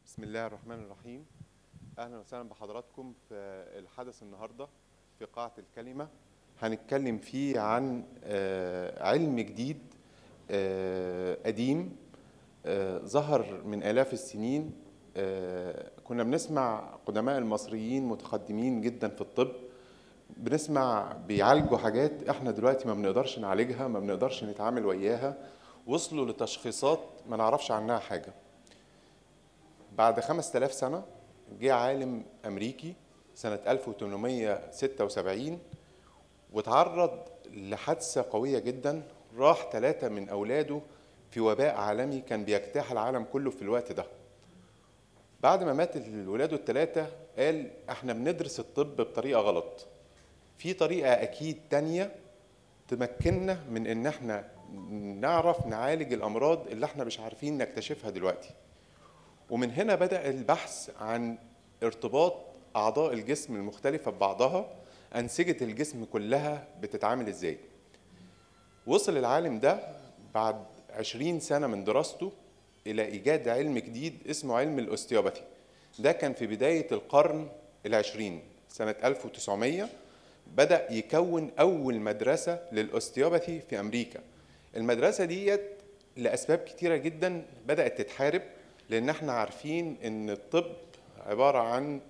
بسم الله الرحمن الرحيم اهلا وسهلا بحضراتكم في الحدث النهارده في قاعه الكلمه هنتكلم فيه عن آه، علم جديد آه، قديم آه، ظهر من الاف السنين آه، كنا بنسمع قدماء المصريين متقدمين جدا في الطب بنسمع بيعالجوا حاجات احنا دلوقتي ما بنقدرش نعالجها ما بنقدرش نتعامل وياها وصلوا لتشخيصات ما نعرفش عنها حاجه بعد 5000 سنة جه عالم أمريكي سنة 1876 وتعرض لحادثة قوية جدا راح ثلاثة من أولاده في وباء عالمي كان بيجتاح العالم كله في الوقت ده بعد ما مات الولاد الثلاثة قال احنا بندرس الطب بطريقة غلط في طريقة أكيد تانية تمكننا من إن احنا نعرف نعالج الأمراض اللي احنا مش عارفين نكتشفها دلوقتي ومن هنا بدأ البحث عن ارتباط أعضاء الجسم المختلفة ببعضها أنسجة الجسم كلها بتتعامل إزاي وصل العالم ده بعد عشرين سنة من دراسته إلى إيجاد علم جديد اسمه علم الأوستيوباثي ده كان في بداية القرن العشرين سنة 1900 بدأ يكون أول مدرسة للأوستيوباثي في أمريكا المدرسة ديت لأسباب كتيرة جدا بدأت تتحارب لان احنا عارفين ان الطب عباره عن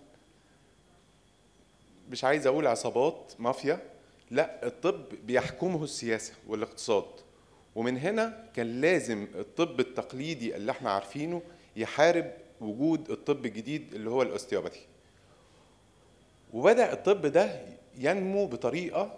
مش عايز اقول عصابات مافيا لا الطب بيحكمه السياسه والاقتصاد ومن هنا كان لازم الطب التقليدي اللي احنا عارفينه يحارب وجود الطب الجديد اللي هو الاوستيوباثي وبدا الطب ده ينمو بطريقه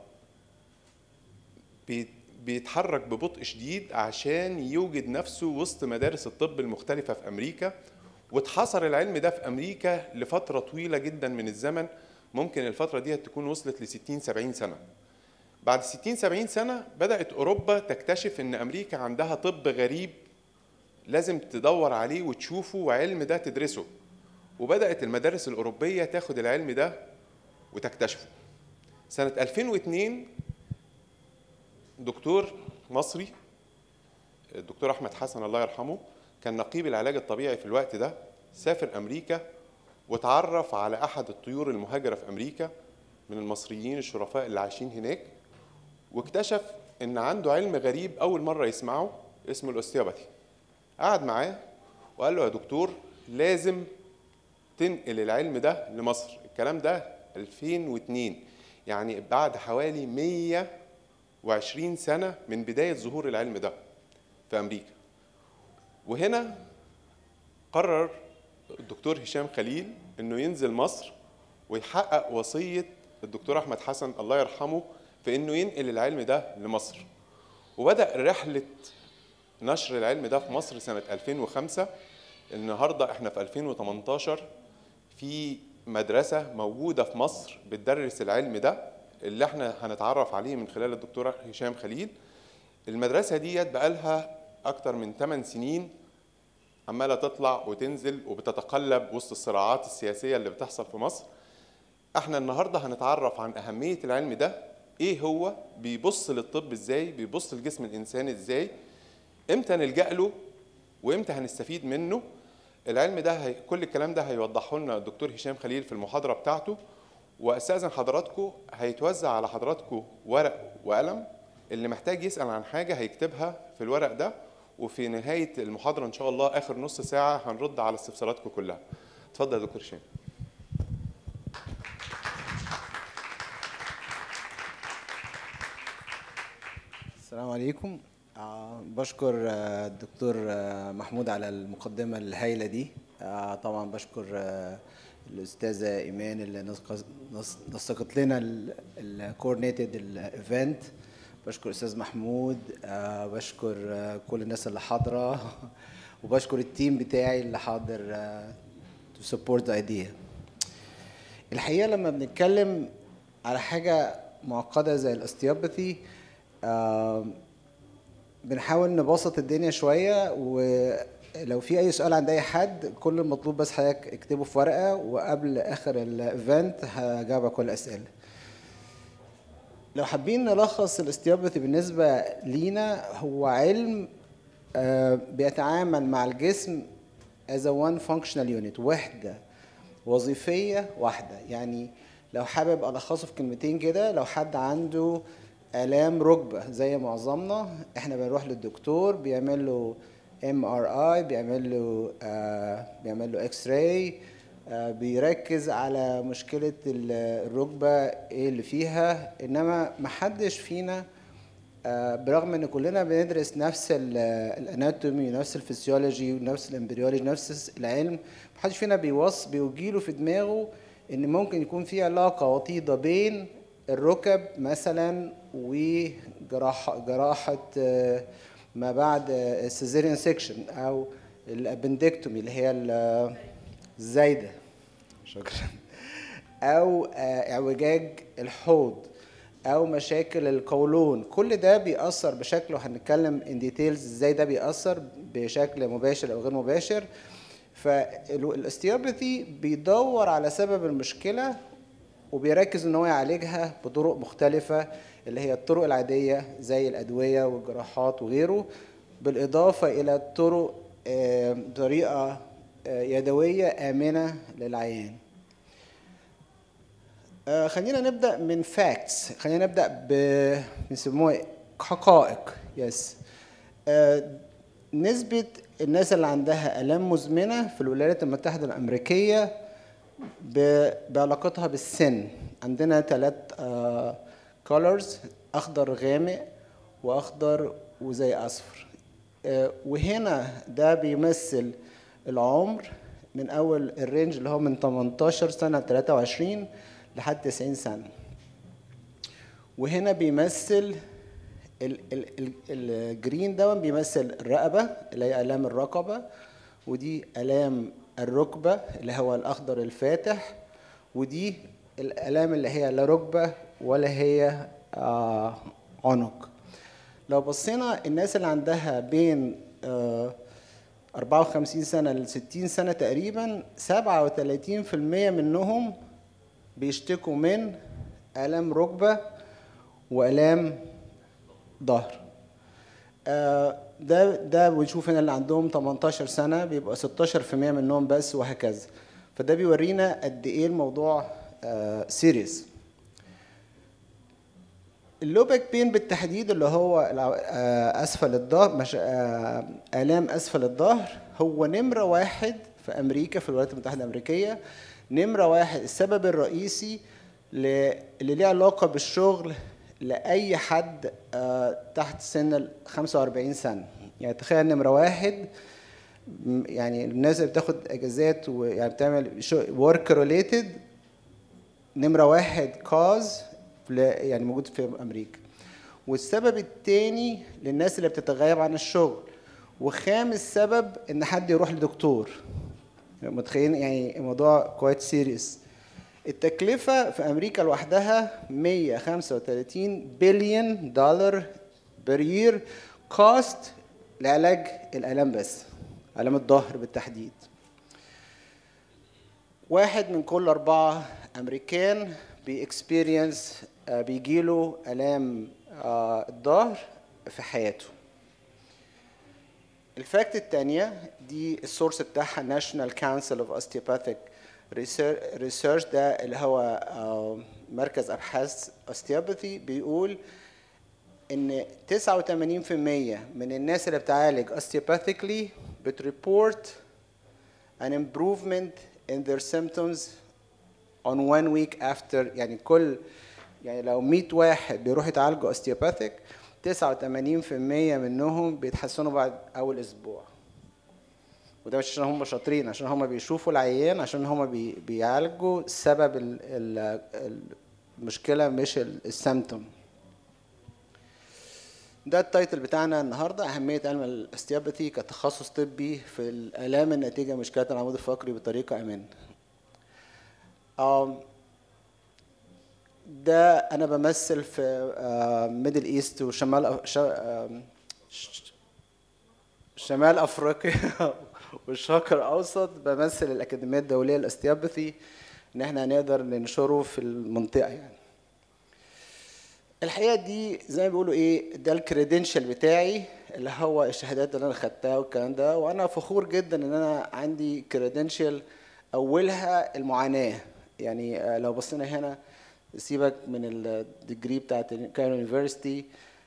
بي- بيتحرك ببطء شديد عشان يوجد نفسه وسط مدارس الطب المختلفة في أمريكا واتحصر العلم ده في أمريكا لفترة طويلة جدا من الزمن ممكن الفترة دي تكون وصلت ل 60 70 سنة بعد 60 70 سنة بدأت أوروبا تكتشف إن أمريكا عندها طب غريب لازم تدور عليه وتشوفه وعلم ده تدرسه وبدأت المدارس الأوروبية تاخد العلم ده وتكتشفه سنة 2002 دكتور مصري الدكتور احمد حسن الله يرحمه كان نقيب العلاج الطبيعي في الوقت ده سافر امريكا وتعرف على احد الطيور المهاجره في امريكا من المصريين الشرفاء اللي عايشين هناك واكتشف ان عنده علم غريب اول مره يسمعه اسمه الاوستيوباثي قعد معاه وقال له يا دكتور لازم تنقل العلم ده لمصر الكلام ده 2002 يعني بعد حوالي 100 وعشرين سنة من بداية ظهور العلم ده في أمريكا وهنا قرر الدكتور هشام خليل أنه ينزل مصر ويحقق وصية الدكتور أحمد حسن الله يرحمه في أنه ينقل العلم ده لمصر وبدأ رحلة نشر العلم ده في مصر سنة 2005 النهاردة احنا في 2018 في مدرسة موجودة في مصر بتدرس العلم ده اللي احنا هنتعرف عليه من خلال الدكتور هشام خليل المدرسة ديت بقالها أكتر من 8 سنين عمالة تطلع وتنزل وبتتقلب وسط الصراعات السياسية اللي بتحصل في مصر احنا النهاردة هنتعرف عن أهمية العلم ده ايه هو بيبص للطب ازاي بيبص لجسم الإنسان ازاي امتى نلجأ له وامتى هنستفيد منه العلم ده هي... كل الكلام ده هيوضحه لنا الدكتور هشام خليل في المحاضرة بتاعته واستاذن حضراتكم هيتوزع على حضراتكم ورق وقلم اللي محتاج يسال عن حاجه هيكتبها في الورق ده وفي نهايه المحاضره ان شاء الله اخر نص ساعه هنرد على استفساراتكم كلها اتفضل يا دكتور هشام السلام عليكم آه، بشكر آه، الدكتور آه، محمود على المقدمة الهائلة دي آه، طبعا بشكر آه، الأستاذة إيمان اللي نسق- نس- نسقت لنا الكورنيتد الايفنت بشكر الأستاذ محمود آه، بشكر آه، كل الناس اللي حاضرة وبشكر التيم بتاعي اللي حاضر آه، to support the idea الحقيقه لما بنتكلم على حاجه معقده زي الاستيوباثي آم، بنحاول نبسط الدنيا شويه ولو في اي سؤال عند اي حد كل المطلوب بس حضرتك اكتبه في ورقه وقبل اخر الايفنت هجاوب على كل الاسئله لو حابين نلخص الاستيوباثي بالنسبه لينا هو علم آه، بيتعامل مع الجسم as a one functional unit وحده وظيفيه واحده يعني لو حابب الخصه في كلمتين كده لو حد عنده الام ركبه زي معظمنا احنا بنروح للدكتور بيعمل له ام ار اي بيعمل له آه بيعمل له اكس راي آه بيركز على مشكله ال- الركبه ايه اللي فيها انما محدش فينا آه، برغم ان كلنا بندرس نفس ال- الاناتومي ونفس الفسيولوجي ونفس الامبريولوجي نفس العلم محدش فينا بيوص بيجيله في دماغه ان ممكن يكون في علاقه وطيده بين الركب مثلا وجراحه جراحه آه، ما بعد السيزيريان سيكشن او الابندكتومي اللي هي ال- الزايده شكرا او آه، اعوجاج الحوض او مشاكل القولون كل ده بيأثر بشكل وهنتكلم ان ديتيلز ازاي ده بيأثر بشكل مباشر او غير مباشر فالاستيوباثي بيدور على سبب المشكله وبيركز ان هو يعالجها بطرق مختلفه اللي هي الطرق العاديه زي الادويه والجراحات وغيره بالاضافه الى طرق آه، بطريقه آه، يدويه امنه للعيان آه، خلينا نبدا من فاكتس خلينا نبدا ب بيسموها حقائق يس نسبه الناس اللي عندها الام مزمنه في الولايات المتحده الامريكيه ب- بعلاقتها بالسن عندنا ثلاث كولرز اخضر غامق واخضر وزي اصفر آه، وهنا ده بيمثل العمر من اول الرينج اللي هو من 18 سنه ل 23 لحد 90 سنه وهنا بيمثل ال- ال- ال- الجرين ده بيمثل الرقبه اللي هي الام الرقبه ودي الام الركبه اللي هو الاخضر الفاتح ودي الالام اللي هي لا ركبه ولا هي آه عنق لو بصينا الناس اللي عندها بين آه 54 سنة ل 60 سنة تقريبا 37% منهم بيشتكوا من آلام ركبة وآلام ظهر آه، ده ده بنشوف هنا اللي عندهم 18 سنة بيبقى 16% منهم بس وهكذا فده بيورينا قد ايه الموضوع سيريس اللوبك بين بالتحديد اللي هو الع- آه، اسفل الظهر مش آه، الام اسفل الظهر هو نمره واحد في امريكا في الولايات المتحده الامريكيه نمره واحد السبب الرئيسي ل- اللي ليه علاقه بالشغل لاي حد آه، تحت سن ال 45 سنه يعني تخيل نمره واحد م- يعني الناس اللي بتاخد اجازات ويعني بتعمل ورك ريليتد نمرة واحد كاز يعني موجود في أمريكا والسبب التاني للناس اللي بتتغيب عن الشغل وخامس سبب إن حد يروح لدكتور متخيلين يعني الموضوع كويت سيريس التكلفة في أمريكا لوحدها 135 بليون دولار بير يير كوست لعلاج الآلام بس آلام الظهر بالتحديد واحد من كل أربعة أمريكان بيكسبيرينس بيجيله آلام آه، الظهر في حياته الفاكت التانية دي السورس بتاعها National Council of Osteopathic Research Research ده اللي هو آه، مركز أبحاث Osteopathy بيقول إن 89% من الناس اللي بتعالج osteopathically بتريبورت an improvement in their symptoms on one week after يعني كل يعني لو 100 واحد بيروح يتعالجوا osteopathic 89% منهم بيتحسنوا بعد اول اسبوع وده مش عشان هم شاطرين عشان هم بيشوفوا العيان عشان هم بي بيعالجوا سبب ال ال المشكله مش السيمتوم ده التايتل بتاعنا النهارده اهميه علم الاستياباثي كتخصص طبي في الالام الناتجه من مشكلات العمود الفقري بطريقه امنه آم، ده انا بمثل في ميدل ايست وشمال أف- شا- آم، ش- شمال افريقيا والشرق الاوسط بمثل الاكاديميه الدوليه للاستياباثي ان احنا نقدر ننشره في المنطقه يعني الحقيقه دي زي ما بيقولوا ايه ده الكريدنشال بتاعي اللي هو الشهادات اللي انا خدتها والكلام ده وانا فخور جدا ان انا عندي كريدنشال اولها المعاناه يعني آه، لو بصينا هنا سيبك من الديجري بتاعت كايرو يونيفرستي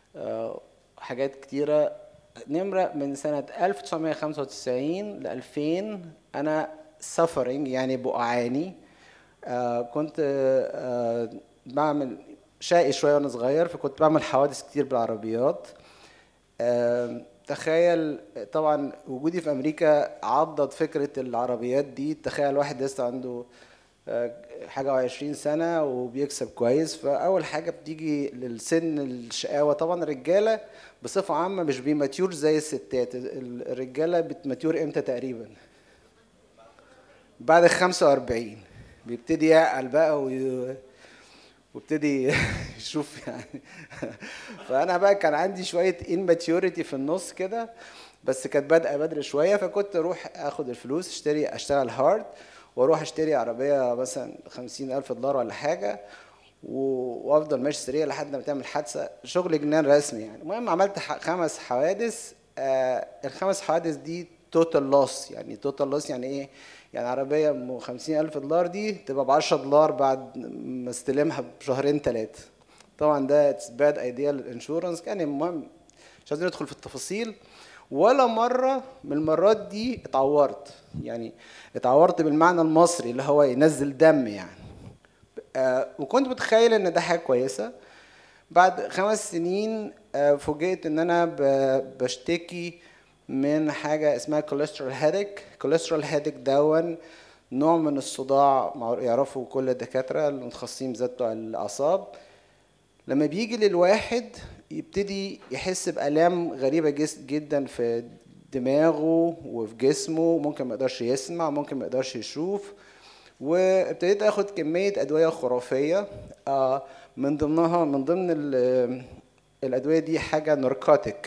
حاجات كتيره نمره من سنه 1995 ل 2000 انا suffering يعني بعاني آه، كنت آه، بعمل شقي شويه وانا صغير فكنت بعمل حوادث كتير بالعربيات آم، تخيل طبعا وجودي في امريكا عضد فكره العربيات دي تخيل واحد لسه عنده آه، حاجه وعشرين سنه وبيكسب كويس فاول حاجه بتيجي للسن الشقاوه طبعا الرجاله بصفه عامه مش بيماتيور زي الستات ال- الرجاله بتماتيور امتى تقريبا بعد ال 45 بيبتدي يعقل بقى وي... وابتدي يشوف يعني فانا بقى كان عندي شويه immaturity في النص كده بس كانت بادئه بدري شويه فكنت اروح اخد الفلوس اشتري اشتغل هارد واروح اشتري عربيه مثلا خمسين الف دولار ولا حاجه و- وافضل ماشي سريع لحد ما تعمل حادثه شغل جنان رسمي يعني المهم عملت ح- خمس حوادث آه الخمس حوادث دي توتال لوس يعني توتال لوس يعني ايه يعني عربيه ام 50 الف دولار دي تبقى ب 10 دولار بعد ما استلمها بشهرين ثلاثه طبعا ده اتس باد ايديا للانشورنس كان المهم مش عايزين ندخل في التفاصيل ولا مره من المرات دي اتعورت يعني اتعورت بالمعنى المصري اللي هو ينزل دم يعني آه وكنت متخيل ان ده حاجه كويسه بعد خمس سنين آه فوجئت ان انا ب- بشتكي من حاجه اسمها كوليسترول هيدك كوليسترول هيدك دون نوع من الصداع مع- يعرفه كل الدكاتره المتخصصين بالذات بتوع الاعصاب لما بيجي للواحد يبتدي يحس بآلام غريبة جس- جدا في دماغه وفي جسمه ممكن ما يقدرش يسمع ممكن ما يقدرش يشوف وابتديت اخد كمية أدوية خرافية آه، من ضمنها من ضمن ال- الأدوية دي حاجة ناركوتيك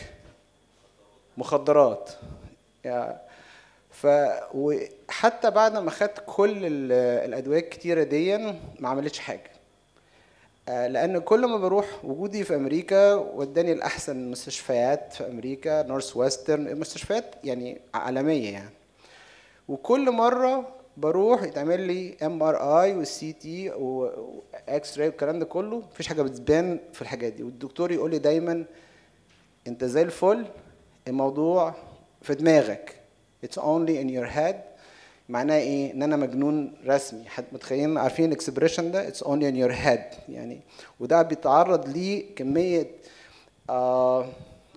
مخدرات يعني ف وحتى بعد ما خدت كل ال- الأدوية الكتيرة دي ما عملتش حاجة آه، لان كل ما بروح وجودي في امريكا وداني لاحسن المستشفيات في امريكا نورث ويسترن مستشفيات يعني عالميه يعني وكل مره بروح يتعمل لي ام ار اي والسي تي واكس راي والكلام ده كله مفيش حاجه بتبان في الحاجات دي والدكتور يقول لي دايما انت زي الفل الموضوع في دماغك it's only in your head معناه ايه ان انا مجنون رسمي حد متخيلين عارفين الاكسبريشن ده it's only in your head يعني وده بيتعرض ليه كميه آه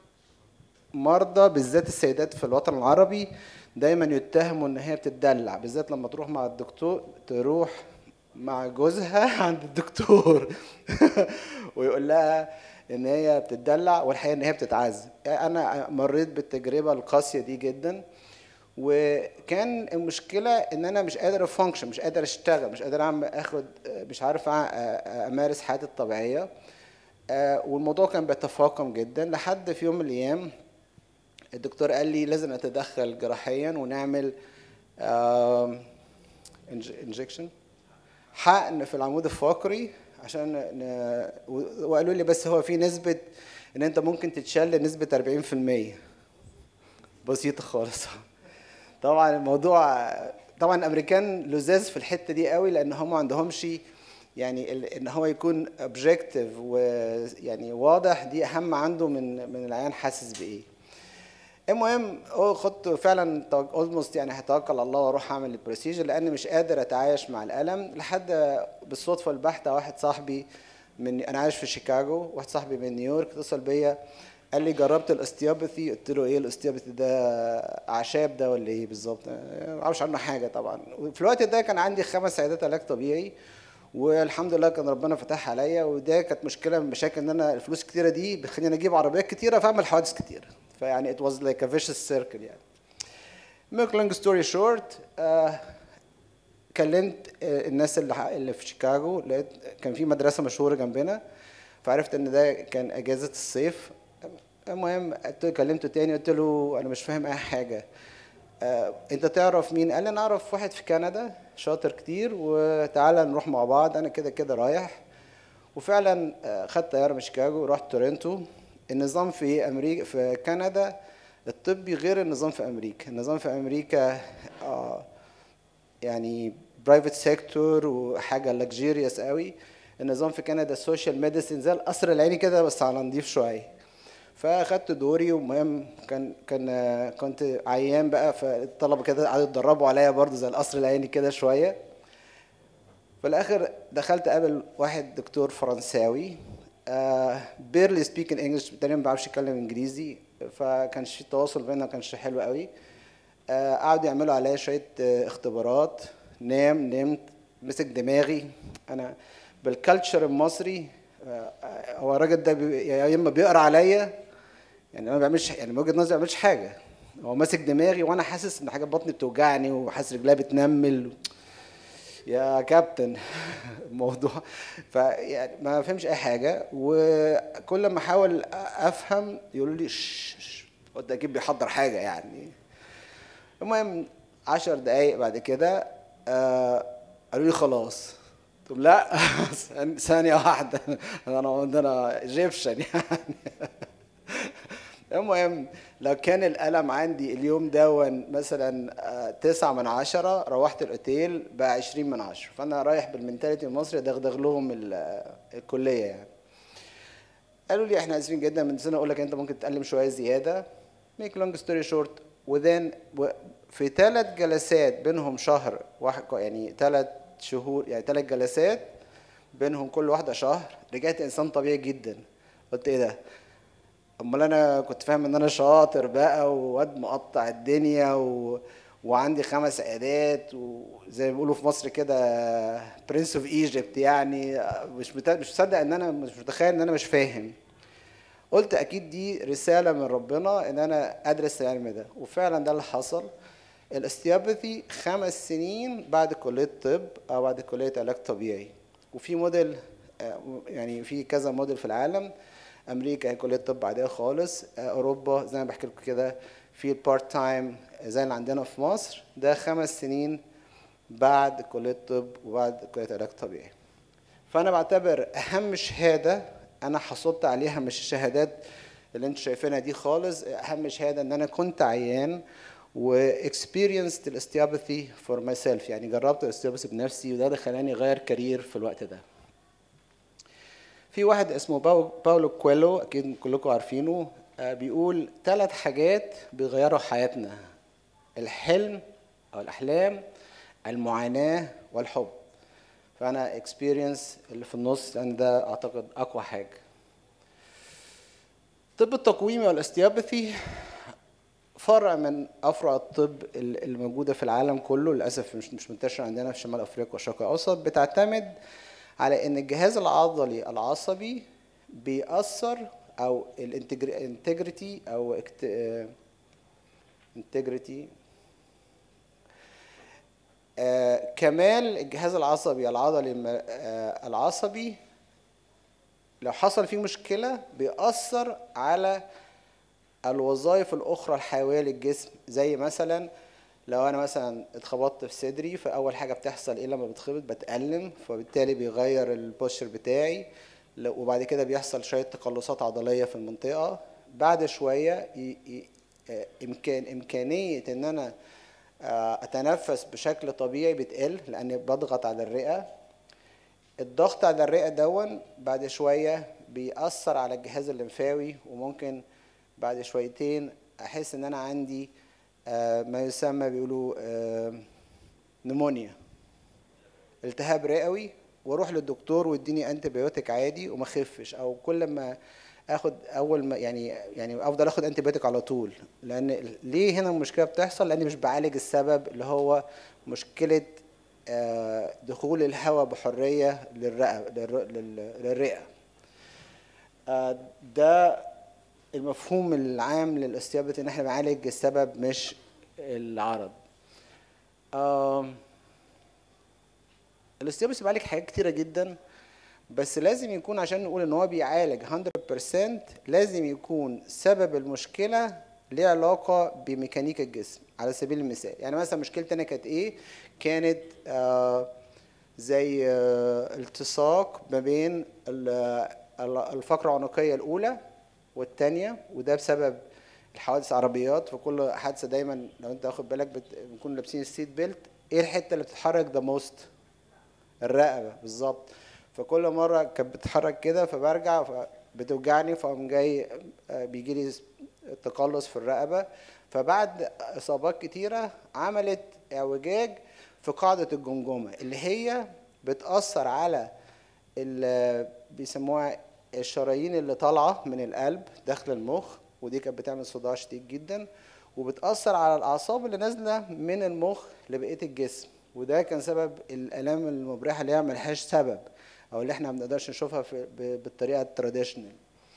مرضى بالذات السيدات في الوطن العربي دايما يتهموا ان هي بتدلع بالذات لما تروح مع الدكتور تروح مع جوزها عند الدكتور ويقول لها ان هي بتدلع والحقيقه ان هي بتتعذب انا مريت بالتجربه القاسيه دي جدا وكان المشكله ان انا مش قادر افانكشن مش قادر اشتغل مش قادر اعمل اخد مش عارف أع- امارس حياتي الطبيعيه آه، والموضوع كان بيتفاقم جدا لحد في يوم من الايام الدكتور قال لي لازم اتدخل جراحيا ونعمل انجكشن حقن في العمود الفقري عشان ن... و- وقالوا لي بس هو في نسبة ان انت ممكن تتشل نسبة 40% بسيطة خالص طبعا الموضوع طبعا الامريكان لزاز في الحتة دي قوي لان هم ما عندهمش يعني ال- ان هو يكون اوبجكتيف ويعني واضح دي اهم عنده من من العيان حاسس بايه المهم هو خدت فعلا اولموست يعني هتوكل على الله واروح اعمل البروسيجر لان مش قادر اتعايش مع الالم لحد بالصدفه البحته واحد صاحبي من انا عايش في شيكاغو واحد صاحبي من نيويورك اتصل بيا قال لي جربت الاستيوباثي قلت له ايه الاستيوباثي ده اعشاب ده ولا ايه بالظبط ما اعرفش عنه حاجه طبعا وفي الوقت ده كان عندي خمس عيادات علاج طبيعي والحمد لله كان ربنا فتح عليا وده كانت مشكله من مشاكل ان انا الفلوس كتيره دي بتخليني اجيب عربيات كتيره فاعمل حوادث كتيره فيعني it was like a vicious circle يعني make long story short آه كلمت آه الناس اللي ح- اللي في شيكاغو لقيت كان في مدرسه مشهوره جنبنا فعرفت ان ده كان اجازه الصيف المهم قلت- كلمته تاني قلت له انا مش فاهم اي حاجه آه، انت تعرف مين قال لي انا اعرف واحد في كندا شاطر كتير وتعالى نروح مع بعض انا كده كده رايح وفعلا آه، خدت طياره من شيكاغو ورحت تورنتو النظام في امريكا في كندا الطبي غير النظام في امريكا النظام في امريكا آه يعني برايفت سيكتور وحاجه لكجيريوس قوي النظام في كندا السوشيال ميديسين زي القصر العيني كده بس على نضيف شويه فاخدت دوري ومهم كان كان آه، كنت عيان بقى فالطلبه كده قعدوا يتدربوا عليا برضه زي القصر العيني كده شويه في الاخر دخلت اقابل واحد دكتور فرنساوي بيرلي سبيك انجلش تقريبا ما بيعرفش يتكلم انجليزي فكانش في تواصل بيننا ما كانش حلو قوي آه، قعدوا يعملوا عليا شويه آه، اختبارات نام نمت مسك دماغي انا بالكالتشر المصري آه، آه، هو الراجل ده بي- يا اما بيقرا عليا يعني انا ما بعملش يعني من وجهه نظري ما بعملش حاجه هو ماسك دماغي وانا حاسس ان حاجه بطني بتوجعني وحاسس رجليا بتنمل يا كابتن الموضوع فيعني ما فهمش اي حاجه وكل ما احاول افهم يقولوا لي شش شش. قلت اكيد بيحضر حاجه يعني المهم عشر دقايق بعد كده آه قالوا لي خلاص قلت لهم لا ثانية- ثانية واحدة أنا ده أنا ايجيبشن يعني المهم لو كان الألم عندي اليوم دون مثلا آه، تسعة من عشرة روحت الأوتيل بقى عشرين من عشرة فأنا رايح بالمنتاليتي المصري أدغدغ لهم ال- آه، الكلية يعني قالوا لي احنا اسفين جدا من سنه اقول لك انت ممكن تتألم شويه زياده ميك لونج ستوري شورت وذن في ثلاث جلسات بينهم شهر واحد يعني ثلاث شهور يعني ثلاث جلسات بينهم كل واحده شهر رجعت انسان طبيعي جدا قلت ايه ده امال انا كنت فاهم ان انا شاطر بقى وواد مقطع الدنيا و... وعندي خمس عيادات وزي ما بيقولوا في مصر كده برنس اوف ايجيبت يعني مش مت... مش مصدق ان انا مش متخيل ان انا مش فاهم قلت اكيد دي رساله من ربنا ان انا ادرس العلم ده وفعلا ده اللي حصل الاستيابثي خمس سنين بعد كليه طب او بعد كليه علاج طبيعي وفي موديل آه، يعني في كذا موديل في العالم امريكا هي كليه طب عاديه خالص آه، اوروبا زي ما بحكي لكم كده في البارت تايم زي اللي عندنا في مصر ده خمس سنين بعد كليه طب وبعد كليه علاج طبيعي فانا بعتبر اهم شهاده انا حصلت عليها مش الشهادات اللي انتوا شايفينها دي خالص اهم شهاده ان انا كنت عيان واكسبيرينسد الاستيابثي فور ماي سيلف يعني جربت الاستيابثي بنفسي وده اللي خلاني اغير كارير في الوقت ده في واحد اسمه باو باولو كويلو اكيد كلكم عارفينه آه، بيقول ثلاث حاجات بيغيروا حياتنا الحلم او الاحلام المعاناه والحب فانا اكسبيرينس اللي في النص لان ده اعتقد اقوى حاجه الطب التقويمي والاستيابثي فرع من افرع الطب ال- الموجوده في العالم كله للاسف مش مش منتشره عندنا في شمال افريقيا والشرق الاوسط بتعتمد على ان الجهاز العضلي العصبي بيأثر او الانتجريتي او انتجريتي آه، كمال الجهاز العصبي العضلي الم- آه، العصبي لو حصل فيه مشكلة بيأثر على الوظائف الأخرى الحيوية للجسم زي مثلا لو أنا مثلا اتخبطت في صدري فأول حاجة بتحصل إيه لما بتخبط بتألم فبالتالي بيغير البوستشر بتاعي ل- وبعد كده بيحصل شوية تقلصات عضلية في المنطقة بعد شوية ي- ي- آه، إمكان إمكانية إن أنا آه، أتنفس بشكل طبيعي بتقل لأني بضغط على الرئة الضغط على الرئة دون بعد شوية بيأثر على الجهاز الليمفاوي وممكن بعد شويتين أحس إن أنا عندي آه، ما يسمى بيقولوا آه، نمونيا التهاب رئوي واروح للدكتور ويديني انتي بيوتيك عادي وما اخفش او كل ما اخد اول ما يعني يعني افضل اخد انتي بيوتيك على طول لان ليه هنا المشكله بتحصل لاني مش بعالج السبب اللي هو مشكله آه، دخول الهواء بحريه للرئه للر- لل- للرئه آه، ده المفهوم العام للاستيابة ان احنا بنعالج السبب مش العرض آم، الاستيابس بيعالج حاجات كتيرة جدا بس لازم يكون عشان نقول ان هو بيعالج 100% لازم يكون سبب المشكلة ليه علاقة بميكانيكا الجسم على سبيل المثال يعني مثلا مشكلتي انا كانت ايه كانت آه زي آه التصاق ما بين ال- ال- الفقرة العنقية الأولى والتانية وده بسبب الحوادث العربيات في كل حادثة دايما لو انت واخد بالك بت- بنكون لابسين السيت بيلت ايه الحتة اللي بتتحرك ذا موست الرقبة بالظبط فكل مرة كانت بتتحرك كده فبرجع ف- بتوجعني فقوم جاي آه، بيجي لي تقلص في الرقبة فبعد إصابات كتيرة عملت اعوجاج في قاعدة الجمجمة اللي هي بتأثر على ال- بيسموها الشرايين اللي طالعة من القلب داخل المخ ودي كانت بتعمل صداع شديد جدا وبتأثر على الأعصاب اللي نازلة من المخ لبقية الجسم وده كان سبب الآلام المبرحة اللي هي ملهاش سبب أو اللي احنا ما بنقدرش نشوفها في ب- بالطريقة التراديشنال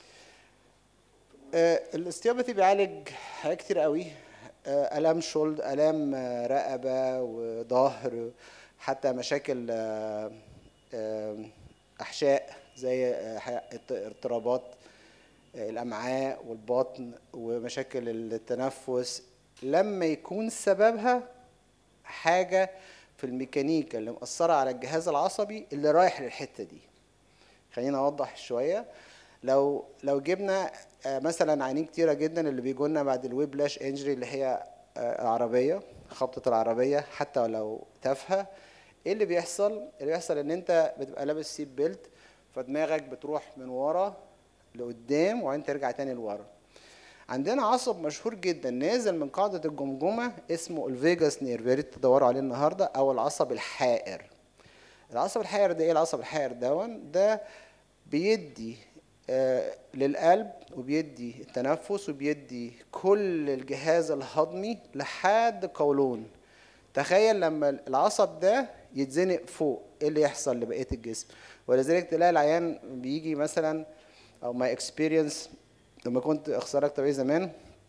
آه، الاستيوباثي بيعالج حاجات كتير قوي آه، الام شولد الام آه، رقبه وظهر حتى مشاكل آه، آه، احشاء زي آه، ح- اضط- اضطرابات آه، الامعاء والبطن ومشاكل التنفس لما يكون سببها حاجه في الميكانيكا اللي مأثره على الجهاز العصبي اللي رايح للحته دي خلينا اوضح شويه لو لو جبنا آه، مثلا عيانين كتيره جدا اللي بيجوا لنا بعد الويب لاش انجري اللي هي آه، العربيه خبطه العربيه حتى لو تافهه ايه اللي بيحصل اللي بيحصل ان انت بتبقى لابس سيت بيلت فدماغك بتروح من ورا لقدام وبعدين ترجع تاني لورا عندنا عصب مشهور جدا نازل من قاعده الجمجمه اسمه الفيجاس نيرف يا ريت تدوروا عليه النهارده او العصب الحائر العصب الحائر ده ايه العصب الحائر دون ده بيدي آه للقلب وبيدي التنفس وبيدي كل الجهاز الهضمي لحد قولون تخيل لما العصب ده يتزنق فوق ايه اللي يحصل لبقيه الجسم ولذلك تلاقي العيان بيجي مثلا او ماي اكسبيرينس لما كنت اخصائي طبيعي زمان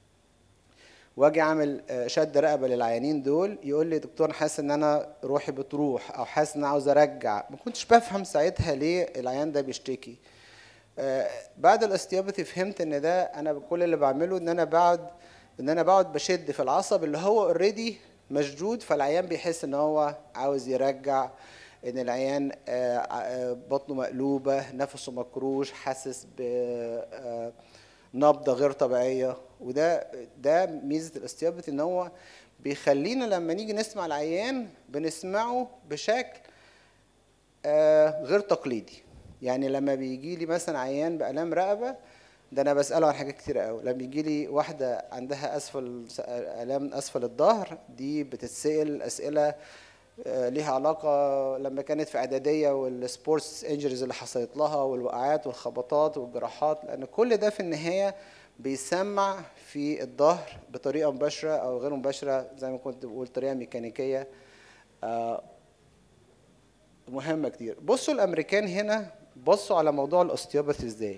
واجي اعمل آه، شد رقبه للعيانين دول يقول لي دكتور أنا حاسس ان انا روحي بتروح او حاسس ان انا عاوز ارجع ما كنتش بفهم ساعتها ليه العيان ده بيشتكي آه، بعد الاستيابتي فهمت ان ده انا كل اللي بعمله ان انا بقعد ان انا بقعد بشد في العصب اللي هو اوريدي مشدود فالعيان بيحس ان هو عاوز يرجع ان العيان آه، آه، بطنه مقلوبه نفسه مكروش حاسس ب آه، نبضه غير طبيعيه وده ده ميزه الاستيابتي ان هو بيخلينا لما نيجي نسمع العيان بنسمعه بشكل آه، غير تقليدي يعني لما بيجي لي مثلا عيان بآلام رقبة ده انا بسأله عن حاجات كتير قوي لما يجي لي واحدة عندها اسفل آلام اسفل الظهر دي بتتسأل اسئلة آه، ليها علاقة لما كانت في اعدادية والسبورتس انجريز اللي حصلت لها والوقعات والخبطات والجراحات لان كل ده في النهاية بيسمع في الظهر بطريقة مباشرة او غير مباشرة زي ما كنت بقول طريقة ميكانيكية آه، مهمة كتير بصوا الأمريكان هنا بصوا على موضوع الأستيوباثي إزاي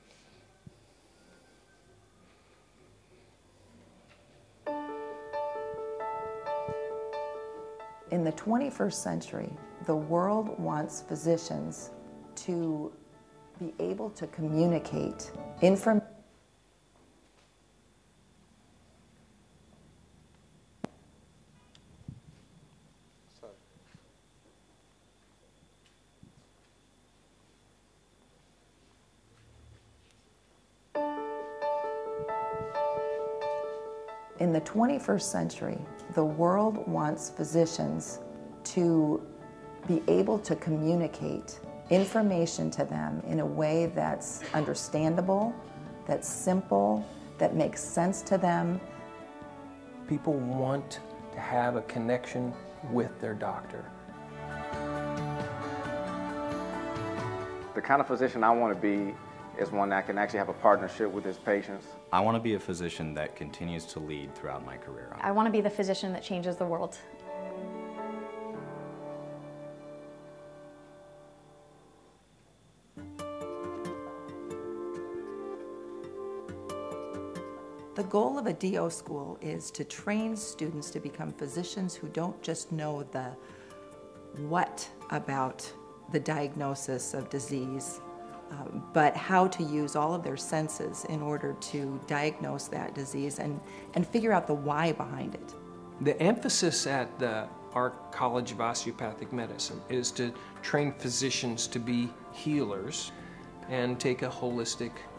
In the 21st century, the world wants physicians to be able to communicate information. In the 21st century, the world wants physicians to be able to communicate information to them in a way that's understandable, that's simple, that makes sense to them. People want to have a connection with their doctor. The kind of physician I want to be is one that can actually have a partnership with his patients. I want to be a physician that continues to lead throughout my career. I want to be the physician that changes the world. The goal of a DO school is to train students to become physicians who don't just know the what about the diagnosis of disease, um, but how to use all of their senses in order to diagnose that disease and, and figure out the why behind it. The emphasis at the, our College of Osteopathic Medicine is to train physicians to be healers and take a holistic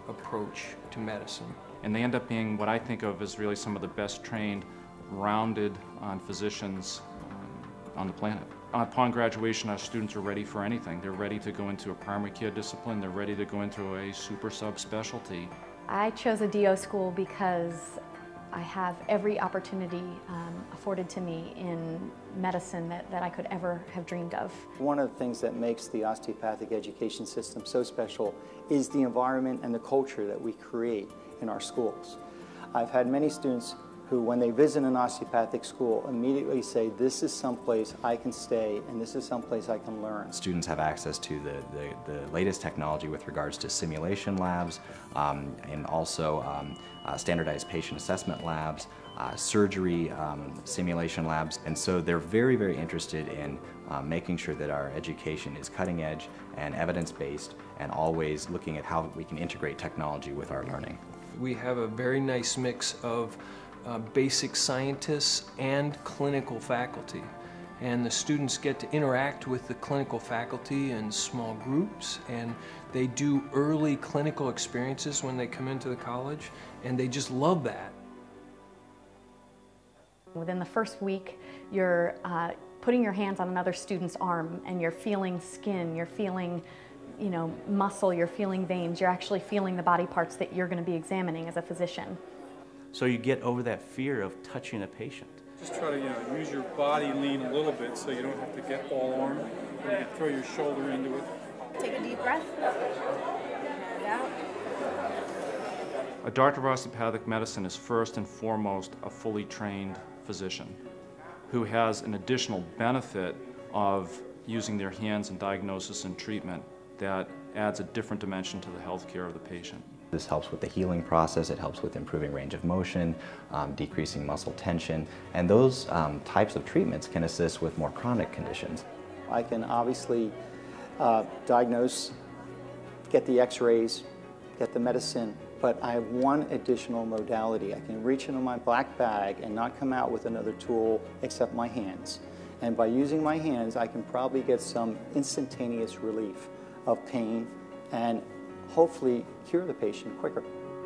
approach to medicine. And they end up being what I think of as really some of the best trained, rounded on physicians um, on the planet. Upon graduation, our students are ready for anything. They're ready to go into a primary care discipline, they're ready to go into a super subspecialty. I chose a DO school because I have every opportunity um, afforded to me in medicine that, that I could ever have dreamed of. One of the things that makes the osteopathic education system so special is the environment and the culture that we create in our schools. I've had many students who, when they visit an osteopathic school, immediately say, This is someplace I can stay and this is someplace I can learn. Students have access to the, the, the latest technology with regards to simulation labs um, and also um, uh, standardized patient assessment labs, uh, surgery um, simulation labs. And so they're very, very interested in uh, making sure that our education is cutting edge and evidence based and always looking at how we can integrate technology with our learning. We have a very nice mix of uh, basic scientists and clinical faculty. And the students get to interact with the clinical faculty in small groups, and they do early clinical experiences when they come into the college, and they just love that. Within the first week, you're uh, putting your hands on another student's arm and you're feeling skin, you're feeling you know, muscle, you're feeling veins, you're actually feeling the body parts that you're going to be examining as a physician. So you get over that fear of touching a patient. Just try to you know use your body lean a little bit so you don't have to get all arm. You can throw your shoulder into it. Take a deep breath. And out. A doctor of osteopathic medicine is first and foremost a fully trained physician who has an additional benefit of using their hands in diagnosis and treatment that adds a different dimension to the health care of the patient. This helps with the healing process, it helps with improving range of motion, um, decreasing muscle tension, and those um, types of treatments can assist with more chronic conditions. I can obviously uh, diagnose, get the x-rays, get the medicine, but I have one additional modality. I can reach into my black bag and not come out with another tool except my hands. And by using my hands, I can probably get some instantaneous relief of pain and hopefully cure the patient quicker.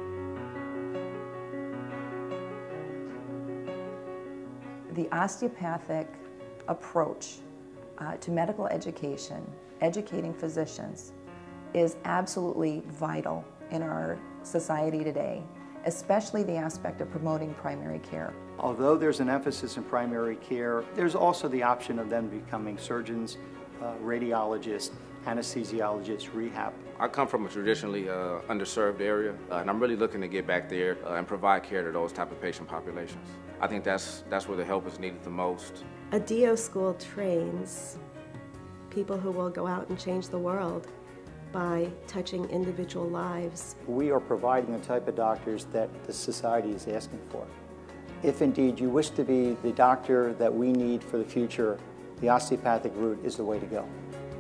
The osteopathic approach uh, to medical education, educating physicians, is absolutely vital in our society today, especially the aspect of promoting primary care. Although there's an emphasis in primary care, there's also the option of them becoming surgeons, uh, radiologists, anesthesiologists, rehab. I come from a traditionally uh, underserved area, uh, and I'm really looking to get back there uh, and provide care to those type of patient populations. I think that's, that's where the help is needed the most. A DO school trains people who will go out and change the world by touching individual lives. We are providing the type of doctors that the society is asking for. If indeed you wish to be the doctor that we need for the future, the osteopathic route is the way to go.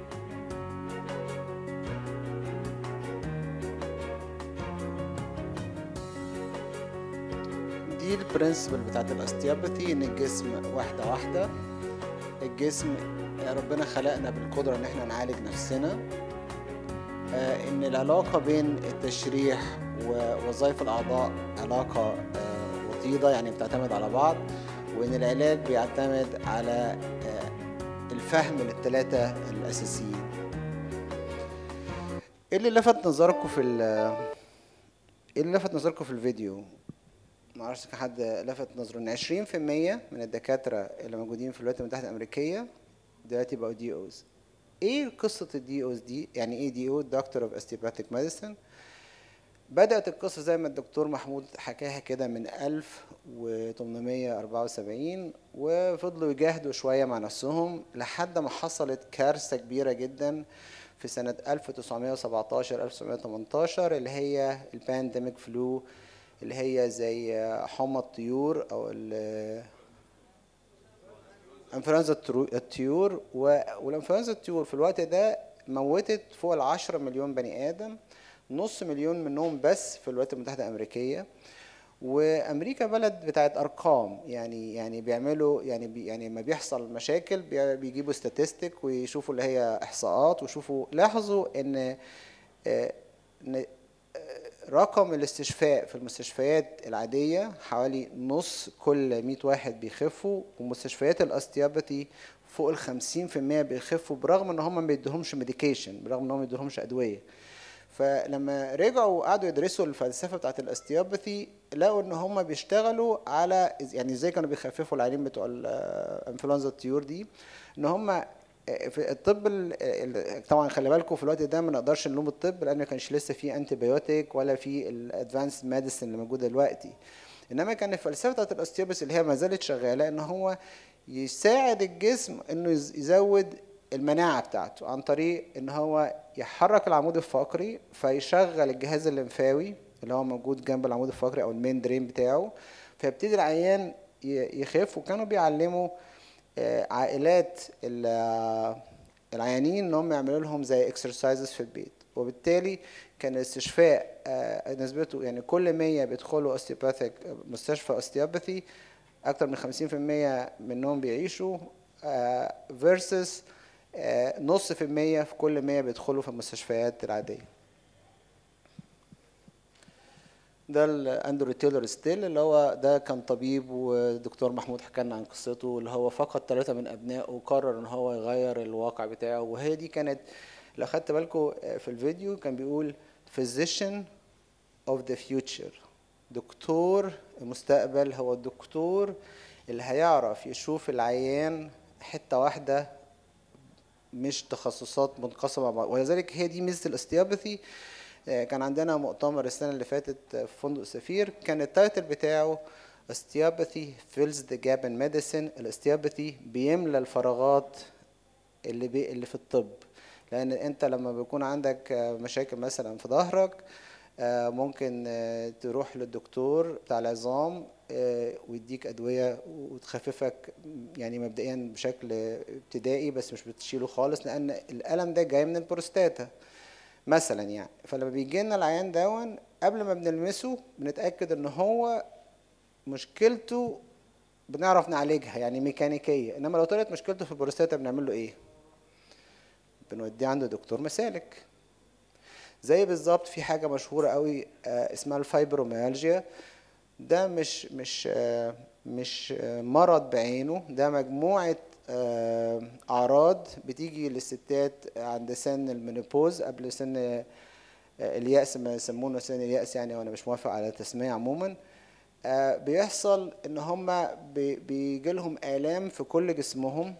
دي البرنسبل بتاعت الاستيابثي ان الجسم واحده واحده الجسم ربنا خلقنا بالقدره ان احنا نعالج نفسنا آه، ان العلاقه بين التشريح ووظائف الاعضاء علاقه آه، وطيده يعني بتعتمد على بعض وان العلاج بيعتمد على آه، الفهم للثلاثه الاساسيين ايه اللي لفت نظركم في ال- ايه اللي لفت نظركم في الفيديو ما اعرفش كان حد لفت نظره ان 20% من الدكاتره اللي موجودين في الولايات المتحده الامريكيه دلوقتي بقوا دي اوز ايه قصه الدي اوز دي يعني ايه دي او دكتور اوف استيباتيك ميديسن بدات القصه زي ما الدكتور محمود حكاها كده من 1874 وفضلوا يجاهدوا شويه مع نفسهم لحد ما حصلت كارثه كبيره جدا في سنه 1917 1918 اللي هي البانديميك فلو اللي هي زي حمى الطيور او ال- انفلونزا الترو- الطيور و- والانفلونزا الطيور في الوقت ده موتت فوق ال 10 مليون بني ادم نص مليون منهم بس في الولايات المتحده الامريكيه وامريكا بلد بتاعت ارقام يعني يعني بيعملوا يعني بي يعني لما بيحصل مشاكل بي- بيجيبوا ستاتستيك ويشوفوا اللي هي احصاءات ويشوفوا لاحظوا ان آه، إن رقم الاستشفاء في المستشفيات العادية حوالي نص كل 100 واحد بيخفوا ومستشفيات الاستيابثي فوق ال 50% بيخفوا برغم ان هم ما بيدوهمش ميديكيشن برغم ان هم ما بيدوهمش ادويه فلما رجعوا وقعدوا يدرسوا الفلسفه بتاعت الاستيابثي لقوا ان هم بيشتغلوا على يعني ازاي كانوا بيخففوا العيانين بتوع الانفلونزا الطيور دي ان هم في الطب ال- ال- طبعا خلي بالكم في الوقت ده ما نقدرش نلوم الطب لان ما كانش لسه في انتي بيوتيك ولا في الادفانس ميديسن اللي موجوده دلوقتي انما كان الفلسفه بتاعت الاستيوبس اللي هي ما زالت شغاله ان هو يساعد الجسم انه يز- يزود المناعه بتاعته عن طريق ان هو يحرك العمود الفقري فيشغل الجهاز الليمفاوي اللي هو موجود جنب العمود الفقري او المين درين بتاعه فيبتدي العيان ي- يخف وكانوا بيعلموا آه، عائلات ال- آه، العيانين ان هم يعملوا لهم زي اكسرسايزز في البيت وبالتالي كان الاستشفاء آه، نسبته يعني كل 100 بيدخلوا اوستيوباثيك مستشفى اوستيوباثي اكتر من 50% منهم بيعيشوا فيرسس نص في المية في كل 100 بيدخلوا في المستشفيات العادية ده الاندرو تيلر ستيل اللي هو ده كان طبيب ودكتور محمود حكى لنا عن قصته اللي هو فقد ثلاثة من أبنائه وقرر إن هو يغير الواقع بتاعه وهي دي كانت لو خدت بالكم في الفيديو كان بيقول physician of the future دكتور المستقبل هو الدكتور اللي هيعرف يشوف العيان حتة واحدة مش تخصصات منقسمة مع بعض ولذلك هي دي ميزة الاستيابثي آه، كان عندنا مؤتمر السنة اللي فاتت في فندق سفير كان التايتل بتاعه استيابثي fills the gap in medicine الاستيابثي بيملى الفراغات اللي بي اللي في الطب لان انت لما بيكون عندك آه، مشاكل مثلا في ظهرك آه، ممكن آه، تروح للدكتور بتاع العظام آه، ويديك ادويه وتخففك يعني مبدئيا بشكل ابتدائي بس مش بتشيله خالص لان الالم ده جاي من البروستاتا مثلا يعني فلما بيجي لنا العيان دون قبل ما بنلمسه بنتاكد ان هو مشكلته بنعرف نعالجها يعني ميكانيكيه انما لو طلعت مشكلته في البروستاتا بنعمل له ايه بنوديه عند دكتور مسالك زي بالظبط في حاجه مشهوره قوي آه، اسمها الفايبروميالجيا ده مش مش آه، مش آه، مرض بعينه ده مجموعه آه، اعراض بتيجي للستات عند سن المينوبوز قبل سن آه، اليأس ما يسمونه سن اليأس يعني وانا مش موافق على التسمية عموما آه، بيحصل ان هم بيجي لهم آلام في كل جسمهم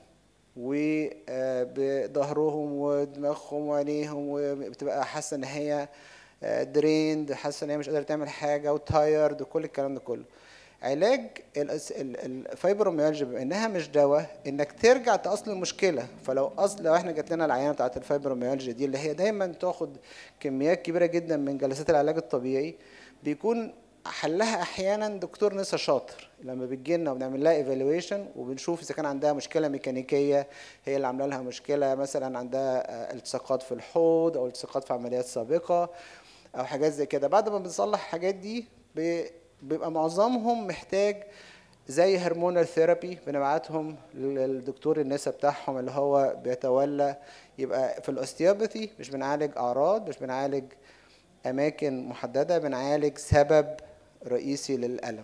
وبظهرهم ودماغهم وعينيهم وبتبقى حاسه ان هي دريند حاسه ان هي مش قادره تعمل حاجه وتايرد وكل الكلام ده كله علاج الأس- ال- الفايبروميالجيا بما انها مش دواء انك ترجع لاصل المشكله فلو اصل لو احنا جات لنا العيانه بتاعت الفايبروميالجيا دي اللي هي دايما تاخد كميات كبيره جدا من جلسات العلاج الطبيعي بيكون حلها احيانا دكتور نسا شاطر لما بتجي لنا وبنعمل لها ايفالويشن وبنشوف اذا كان عندها مشكله ميكانيكيه هي اللي عامله لها مشكله مثلا عندها آه، التصاقات في الحوض او التصاقات في عمليات سابقه او حاجات زي كده بعد ما بنصلح الحاجات دي بي- بيبقى معظمهم محتاج زي هرمونال ثيرابي بنبعتهم للدكتور النسا بتاعهم اللي هو بيتولى يبقى في الاوستيوباثي مش بنعالج اعراض مش بنعالج اماكن محدده بنعالج سبب رئيسي للالم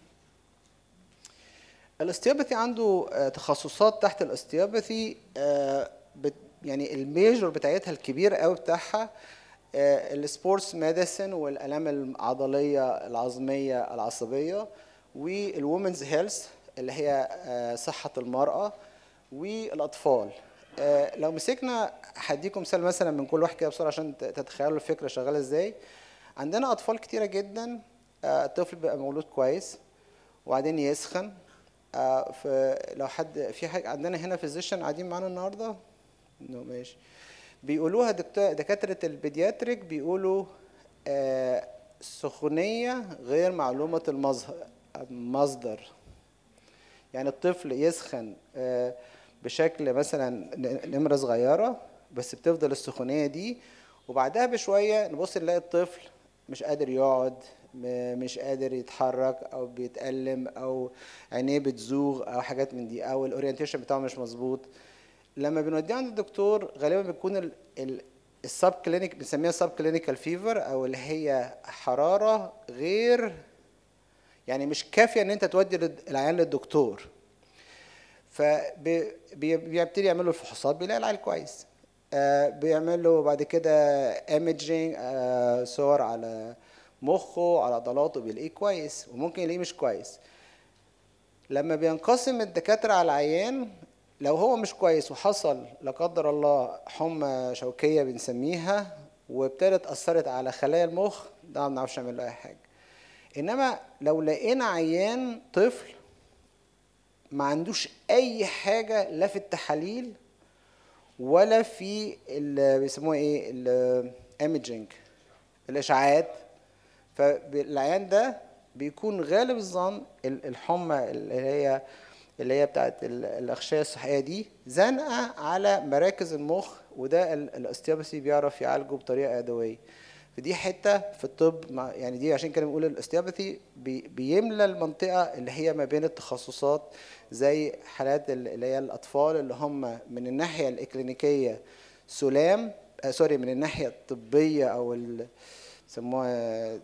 الاستيابثي عنده آه، تخصصات تحت الاستيابثي آه، بت- يعني الميجور بتاعتها الكبير قوي بتاعها السبورتس ميديسن والالام العضليه العظميه العصبيه والومنز هيلث اللي هي آه، صحه المراه والاطفال آه، لو مسكنا هديكم مثال مثلا من كل واحد كده بسرعه عشان ت- تتخيلوا الفكره شغاله ازاي عندنا اطفال كتيره جدا آه، الطفل بيبقى مولود كويس وبعدين يسخن آه، فلو حد في حاجه عندنا هنا فيزيشن قاعدين معانا النهارده نو ماشي بيقولوها دكتور دكاتره البيدياتريك بيقولوا آه، سخونيه غير معلومه المظهر المصدر يعني الطفل يسخن آه، بشكل مثلا ن- نمره صغيره بس بتفضل السخونيه دي وبعدها بشويه نبص نلاقي الطفل مش قادر يقعد م- مش قادر يتحرك او بيتألم او عينيه بتزوغ او حاجات من دي او الاورينتيشن بتاعه مش مظبوط لما بنوديه عند الدكتور غالبا بيكون ال ال السب كلينيك بنسميها سب كلينيكال فيفر او اللي هي حراره غير يعني مش كافيه ان انت تودي لل- العيان للدكتور فبيبتدي يعمل له الفحوصات بيلاقي العيان كويس آه، بيعمل له بعد كده ايمجينج صور على مخه على عضلاته بيلاقيه كويس وممكن يلاقيه مش كويس لما بينقسم الدكاترة على العيان لو هو مش كويس وحصل لا قدر الله حمى شوكية بنسميها وابتدت أثرت على خلايا المخ ده ما بنعرفش نعمل له أي حاجة إنما لو لقينا عيان طفل ما عندوش أي حاجة لا في التحاليل ولا في اللي بيسموها إيه الإيمجينج الإشعاعات فالعيان ده بيكون غالب الظن ال- الحمى اللي هي اللي هي بتاعت ال- الأغشية الصحية دي زنقة على مراكز المخ وده ال- الاستيابسي بيعرف يعالجه بطريقة يدوية فدي حتة في الطب ما- يعني دي عشان كده بنقول الاستيابثي بي بيملى المنطقة اللي هي ما بين التخصصات زي حالات ال- اللي هي الأطفال اللي هم من الناحية الإكلينيكية سلام آه سوري من الناحية الطبية أو ال- يسموها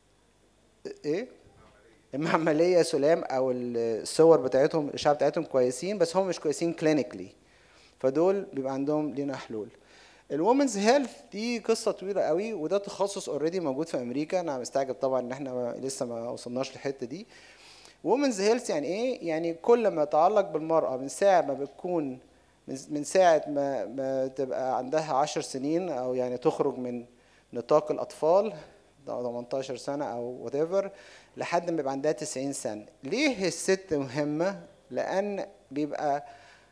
ايه المعمليه سلام او الصور بتاعتهم الاشعه بتاعتهم كويسين بس هم مش كويسين كلينيكلي فدول بيبقى عندهم لينا حلول الومنز هيلث دي قصه طويله قوي وده تخصص اوريدي موجود في امريكا انا مستعجب طبعا ان احنا ما لسه ما وصلناش للحته دي وومنز هيلث يعني ايه يعني كل ما يتعلق بالمراه من ساعه ما بتكون من من ساعه ما ما تبقى عندها عشر سنين او يعني تخرج من نطاق الاطفال ده 18 سنه او whatever لحد ما يبقى عندها 90 سنه ليه الست مهمه لان بيبقى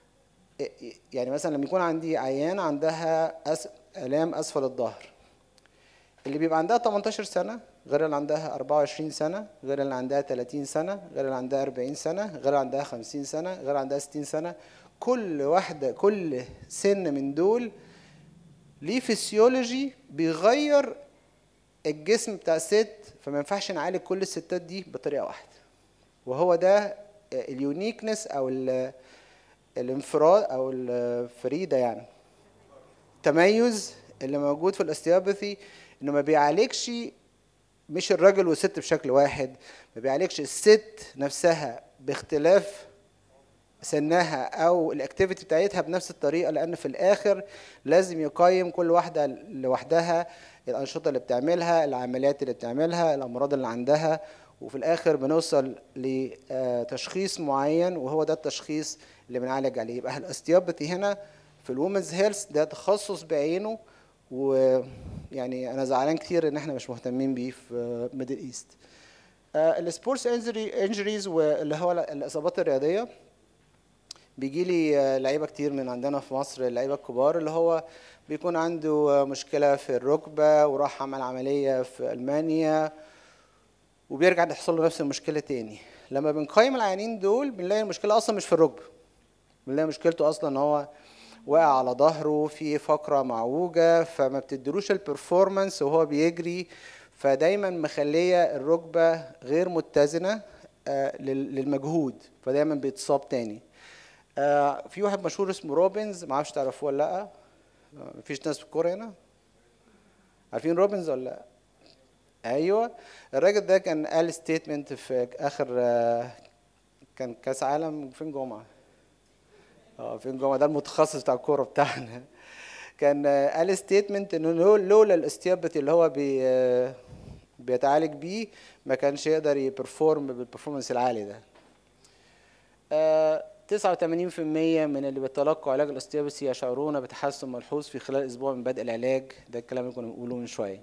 يعني مثلا لما يكون عندي عيان عندها أس... الام اسفل الظهر اللي بيبقى عندها 18 سنه غير اللي عندها 24 سنه غير اللي عندها 30 سنه غير اللي عندها 40 سنه غير اللي عندها 50 سنه غير اللي عندها 60 سنه كل واحده كل سن من دول ليه فسيولوجي بيغير الجسم بتاع الست فما ينفعش نعالج كل الستات دي بطريقه واحده وهو ده اليونيكنس او ال- الانفراد او الفريده يعني التميز اللي موجود في الاستيابثي انه ما بيعالجش مش الراجل والست بشكل واحد ما بيعالجش الست نفسها باختلاف سنها او الاكتيفيتي بتاعتها بنفس الطريقه لان في الاخر لازم يقيم كل واحده لوحدها الانشطه اللي بتعملها العمليات اللي بتعملها الامراض اللي عندها وفي الاخر بنوصل لتشخيص معين وهو ده التشخيص اللي بنعالج عليه يبقى الاستيابتي هنا في الومنز هيلث ده تخصص بعينه ويعني انا زعلان كتير ان احنا مش مهتمين بيه في ميدل ايست السبورتس انجريز واللي هو الاصابات الرياضيه بيجي لي لعيبه كتير من عندنا في مصر اللعيبه الكبار اللي هو بيكون عنده مشكله في الركبه وراح عمل عمليه في المانيا وبيرجع يحصل له نفس المشكله تاني لما بنقيم العيانين دول بنلاقي المشكله اصلا مش في الركبه بنلاقي مشكلته اصلا ان هو واقع على ظهره في فقره معوجه فما بتدروش البرفورمانس وهو بيجري فدايما مخليه الركبه غير متزنه آه، لل- للمجهود فدايما بيتصاب تاني آه، في واحد مشهور اسمه روبنز ما اعرفش تعرفوه ولا لا آه، مفيش ناس في الكوره هنا عارفين روبنز ولا لا ايوه الراجل ده كان قال ستيتمنت في اخر آه، كان كاس عالم فين جمعه اه فين جمعه ده المتخصص بتاع الكوره بتاعنا كان آه، قال ستيتمنت انه لو- لولا الاستيابت اللي هو بي آه، بيتعالج بيه ما كانش يقدر يبرفورم بالبرفورمانس العالي ده آه، 89% من اللي بيتلقوا علاج الاستيابسي يشعرون بتحسن ملحوظ في خلال اسبوع من بدء العلاج ده الكلام اللي كنا بنقوله من شويه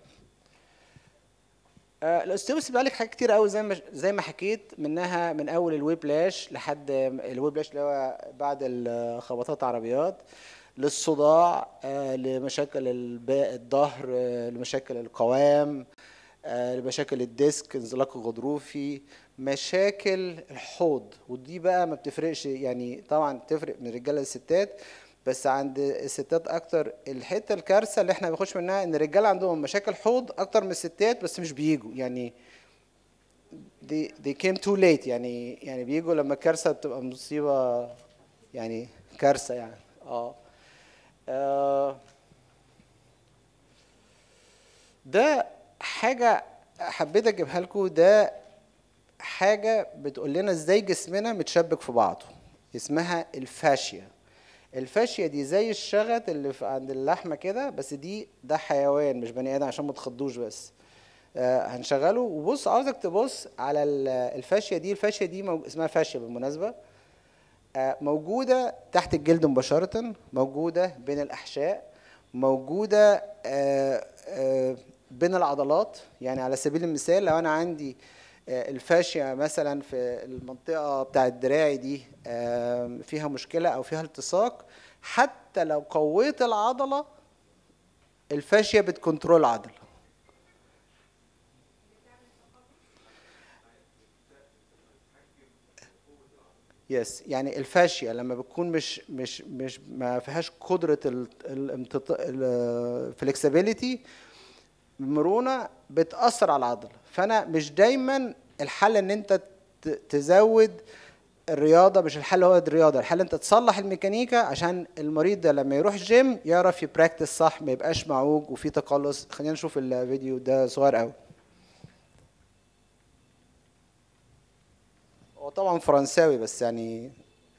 آه، الاستيوبس بيعالج حاجات كتير قوي زي ما زي ما حكيت منها من اول الويبلاش لحد الويبلاش اللي هو بعد الخبطات عربيات للصداع آه، لمشاكل الب- الظهر آه، لمشاكل القوام آه، لمشاكل الديسك انزلاق الغضروفي مشاكل الحوض ودي بقى ما بتفرقش يعني طبعا تفرق من الرجاله للستات بس عند الستات اكتر الحته الكارثه اللي احنا بنخش منها ان الرجاله عندهم مشاكل حوض اكتر من الستات بس مش بيجوا يعني they, they came too late يعني يعني بيجوا لما الكارثه بتبقى مصيبه يعني كارثه يعني اه, آه ده حاجة حبيت اجيبها لكم ده حاجة بتقول لنا ازاي جسمنا متشبك في بعضه اسمها الفاشيا الفاشيا دي زي الشغط اللي في عند اللحمة كده بس دي ده حيوان مش بني ادم عشان ما تخضوش بس آه هنشغله وبص عاوزك تبص على ال- الفاشيا دي الفاشيا دي موج... اسمها فاشيا بالمناسبة آه موجودة تحت الجلد مباشرة موجودة بين الأحشاء موجودة آه، آه، بين العضلات يعني على سبيل المثال لو أنا عندي آه، الفاشية مثلا في المنطقة بتاعة دراعي دي آه، فيها مشكلة أو فيها التصاق حتى لو قويت العضلة الفاشية بتكنترول العضلة يس يعني الفاشية لما بتكون مش مش مش ما فيهاش قدرة الفلكسبيليتي المرونة بتأثر على العضلة فأنا مش دايما الحل إن أنت ت- تزود الرياضة مش الحل هو الرياضة الحل أنت تصلح الميكانيكا عشان المريض ده لما يروح الجيم يعرف يبراكتس صح ما يبقاش معوج وفي تقلص خلينا نشوف الفيديو ده صغير قوي هو طبعا فرنساوي بس يعني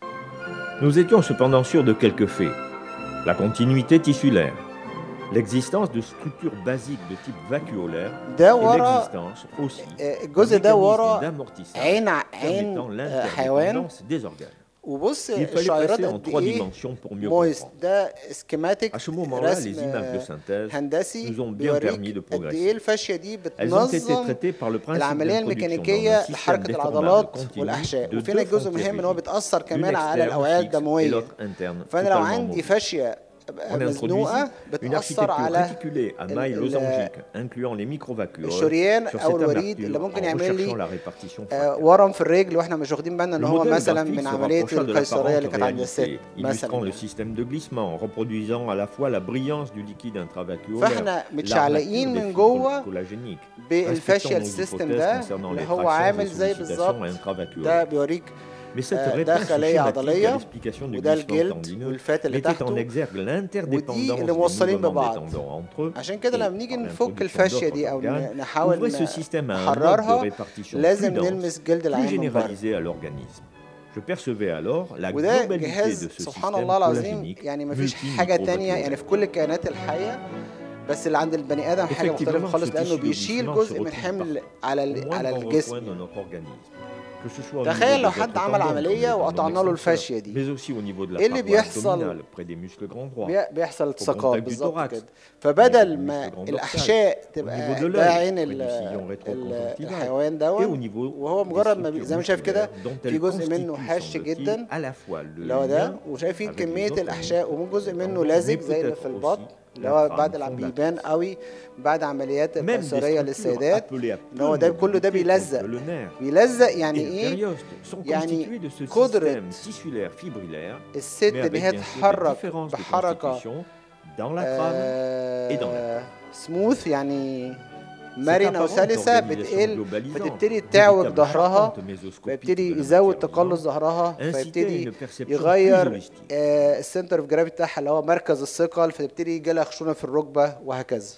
Nous étions cependant sûrs de quelques faits. La continuité tissulaire, l'existence de structures basiques de type vacuolaire ده et ورا l'existence aussi آه، الجزء ده d'un ورا mécanisme d'amortissage عين ع- permettant عين آه، حيوان l'interdépendance des organes. وبص Il fallait الشعيرات passer en قد trois ايه dimensions pour mieux مويست comprendre. ده سكيماتيك À ce moment-là, les images de رسم synthèse هندسي nous ont bien permis de بيوريك قد progresser. ايه الفاشيه دي Elles ont été بتنظم traitées par le principe العمليه d'introduction dans الميكانيكيه un système لحركه déformable العضلات continu والاحشاء de وفي deux هنا جزء frontières مهم ان هو rigides. بتاثر Une كمان على externe الاوعيه fixe et الدمويه l'autre interne فانا لو totalement عندي mobile. فاشيه On introduisit مزنوقه une بتاثر architecture على réticulée à mailles ال- losangiques, incluant les microvacuoles, الشريان sur او cette الوريد amerture اللي ممكن en يعمل recherchant لي la répartition آه، frontale. ورم في الرجل واحنا مش واخدين بالنا ان Le هو modèle مثلا graphique من se عمليه rapprocha de القيصريه اللي l'apparente كانت عند الست réalité, illustrant مثلا le système de glissement, reproduisant à la fois la brillance du liquide intravacuolaire, فاحنا متشعلقين l'armature des من fibres جوه collagéniques, بالفاشيال respectant nos سيستم hypothèses ده concernant اللي les هو tractions عامل et زي sollicitations بالظبط intravaculaires. ده بيوريك Mais cette آه، réponse ده خليه schématique à عضليه l'explication du وده glissement الجلد tendineux والفات اللي mettait en تحته exergue ودي l'interdépendance اللي des موصلين mouvements des ببعض tendons entre eux عشان كده et لما نيجي par نفك l'introduction الفاشيه d'autres دي او organes, نحاول ouvrait ce système à un mode de نحررها répartition لازم plus dense, نلمس جلد plus العين من بره généralisé à l'organisme. Je percevais alors la وده globalité de جهاز ce سبحان système الله العظيم collagénique يعني مفيش حاجه تانية يعني في كل الكائنات الحيه بس اللي عند البني ادم حاجه مختلفه Effectivement, خالص ce لانه tissu de بيشيل glissement جزء se من retrouve حمل partout, على au ال- على moindre الجسم recoin de notre organisme. Que ce soit au تخيل niveau لو de حد votre عمل tendon, comme عمليه les tendons وقطعنا له extenseurs, الفاشيه دي mais aussi au niveau de la ايه اللي paroi بيحصل abdominale près des muscles grand droit. بي- بيحصل au التصاقات contact du بالظبط thorax, كده au niveau فبدل du ما muscle grand dorsal, الاحشاء au تبقى niveau de ده l'œil, عين près ال- du sillon ال- rétroconjonctival, الحيوان et au دون niveau وهو des مجرد ما بي- structures زي ما شايف كده musculaires dont في elles جزء منه constituent, هش semble-t-il, جدا à la fois le اللي هو ده lien وشايفين avec les كميه autres الاحشاء ومن جزء منه mais لازق زي اللي peut-être في البطن aussi اللي هو la بعد trame اللي fondatrice. بيبان قوي بعد عمليات Même des القيصريه structures للسيدات appelées à ان هو peu ده de كله ده mobilité, بيلزق telles que le nerf بيلزق يعني et le ايه périoste sont يعني constitués de ce قدرة système tissulaire fibrillaire الست mais ان avec هي bien sûr des تتحرك différences de بحركه constitution dans la trame et dans la سموث يعني مرنه apparente وسلسه organisation بتقل globalisante, فتبتدي تعوج véritable ظهرها charpente mésoscopique فيبتدي de la يزود matière تقلص vivante, ظهرها incitait à فيبتدي une perception يغير plus holistique. آه، السنتر اوف جرافيتي بتاعها اللي هو مركز الثقل فتبتدي يجي لها خشونه في الركبه وهكذا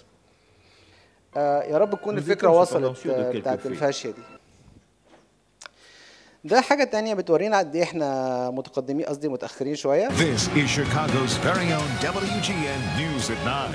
آه، يا رب تكون Nous الفكره étions وصلت cependant sûrs de آه، quelques بتاعت faits. الفاشيه دي ده حاجه تانية بتورينا قد ايه احنا متقدمين قصدي متاخرين شويه This is Chicago's very own WGN News at 9.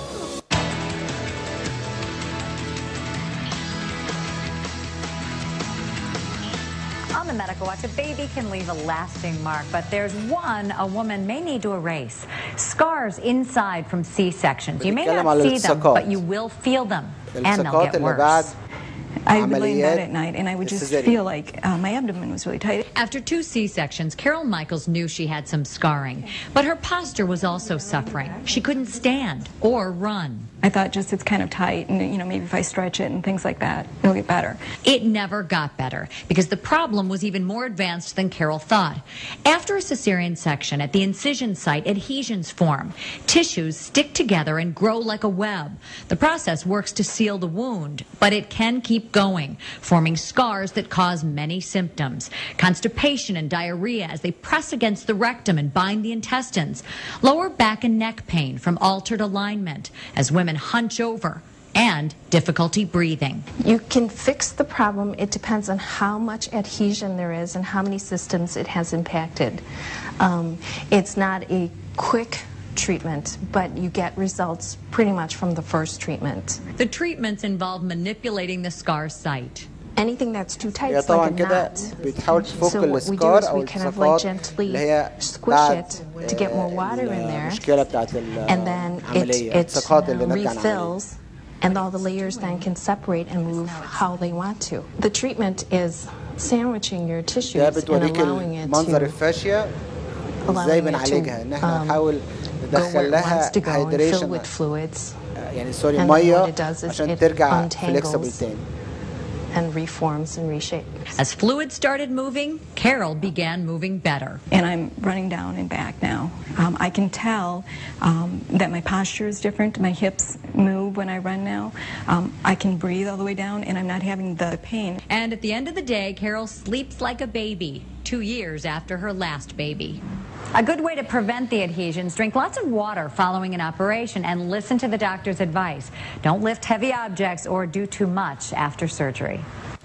On the medical watch, a baby can leave a lasting mark, but there's one a woman may need to erase. Scars inside from C-sections. You may بنتكلم not على see them, الالتصاقات. but you will feel them, and they'll الالتصاقات get اللي بعد worse. I would lay in bed عمليات at night and I would just السيزاريان. feel like uh, my abdomen was really tight. After two C sections, Carol Michaels knew she had some scarring, but her posture was also suffering. She couldn't stand or run. I thought just it's kind of tight and you know maybe if I stretch it and things like that it'll get better. It never got better because the problem was even more advanced than Carol thought. After a cesarean section at the incision site, adhesions form. Tissues stick together and grow like a web. The process works to seal the wound, but it can keep going, forming scars that cause many symptoms. Constipation and diarrhea as they press against the rectum and bind the intestines. Lower back and neck pain from altered alignment as women hunch over and difficulty breathing. You can fix the problem. It depends on how much adhesion there is and how many systems it has impacted. Um, it's not a quick treatment, but you get results pretty much from the first treatment. The treatments involve manipulating the scar site. Anything that's too tight هي is طبعا like a كده knot. بتحاول تفك So what we do السكار is او we kind of like الالتصاقات gently اللي هي squish بعد it to get more water in there. المشكله بتاعت and then it, العمليه it الالتصاقات اللي ناتجه عن العمليه refills and all the layers then can separate and move how they want to. The treatment is sandwiching your tissues ده and بتوريك allowing it منظر to الفاشيه allowing ازاي it بنعالجها ان احنا um, نحاول go where ندخل it لها wants to go and fill هيدريشن with fluids يعني سوري and then ميه what it does is عشان it ترجع untangles فليكسبل تاني and reforms and reshapes. As fluid started moving, Carol began moving better. And I'm running down and back now. Um, I can tell um, that my posture is different. My hips move when I run now. Um, I can breathe all the way down, and I'm not having the pain. And at the end of the day, Carol sleeps like a baby, two years after her last baby. A good way to prevent the adhesions, drink lots of water following an operation and listen to the doctor's advice. Don't lift heavy objects or do too much after surgery.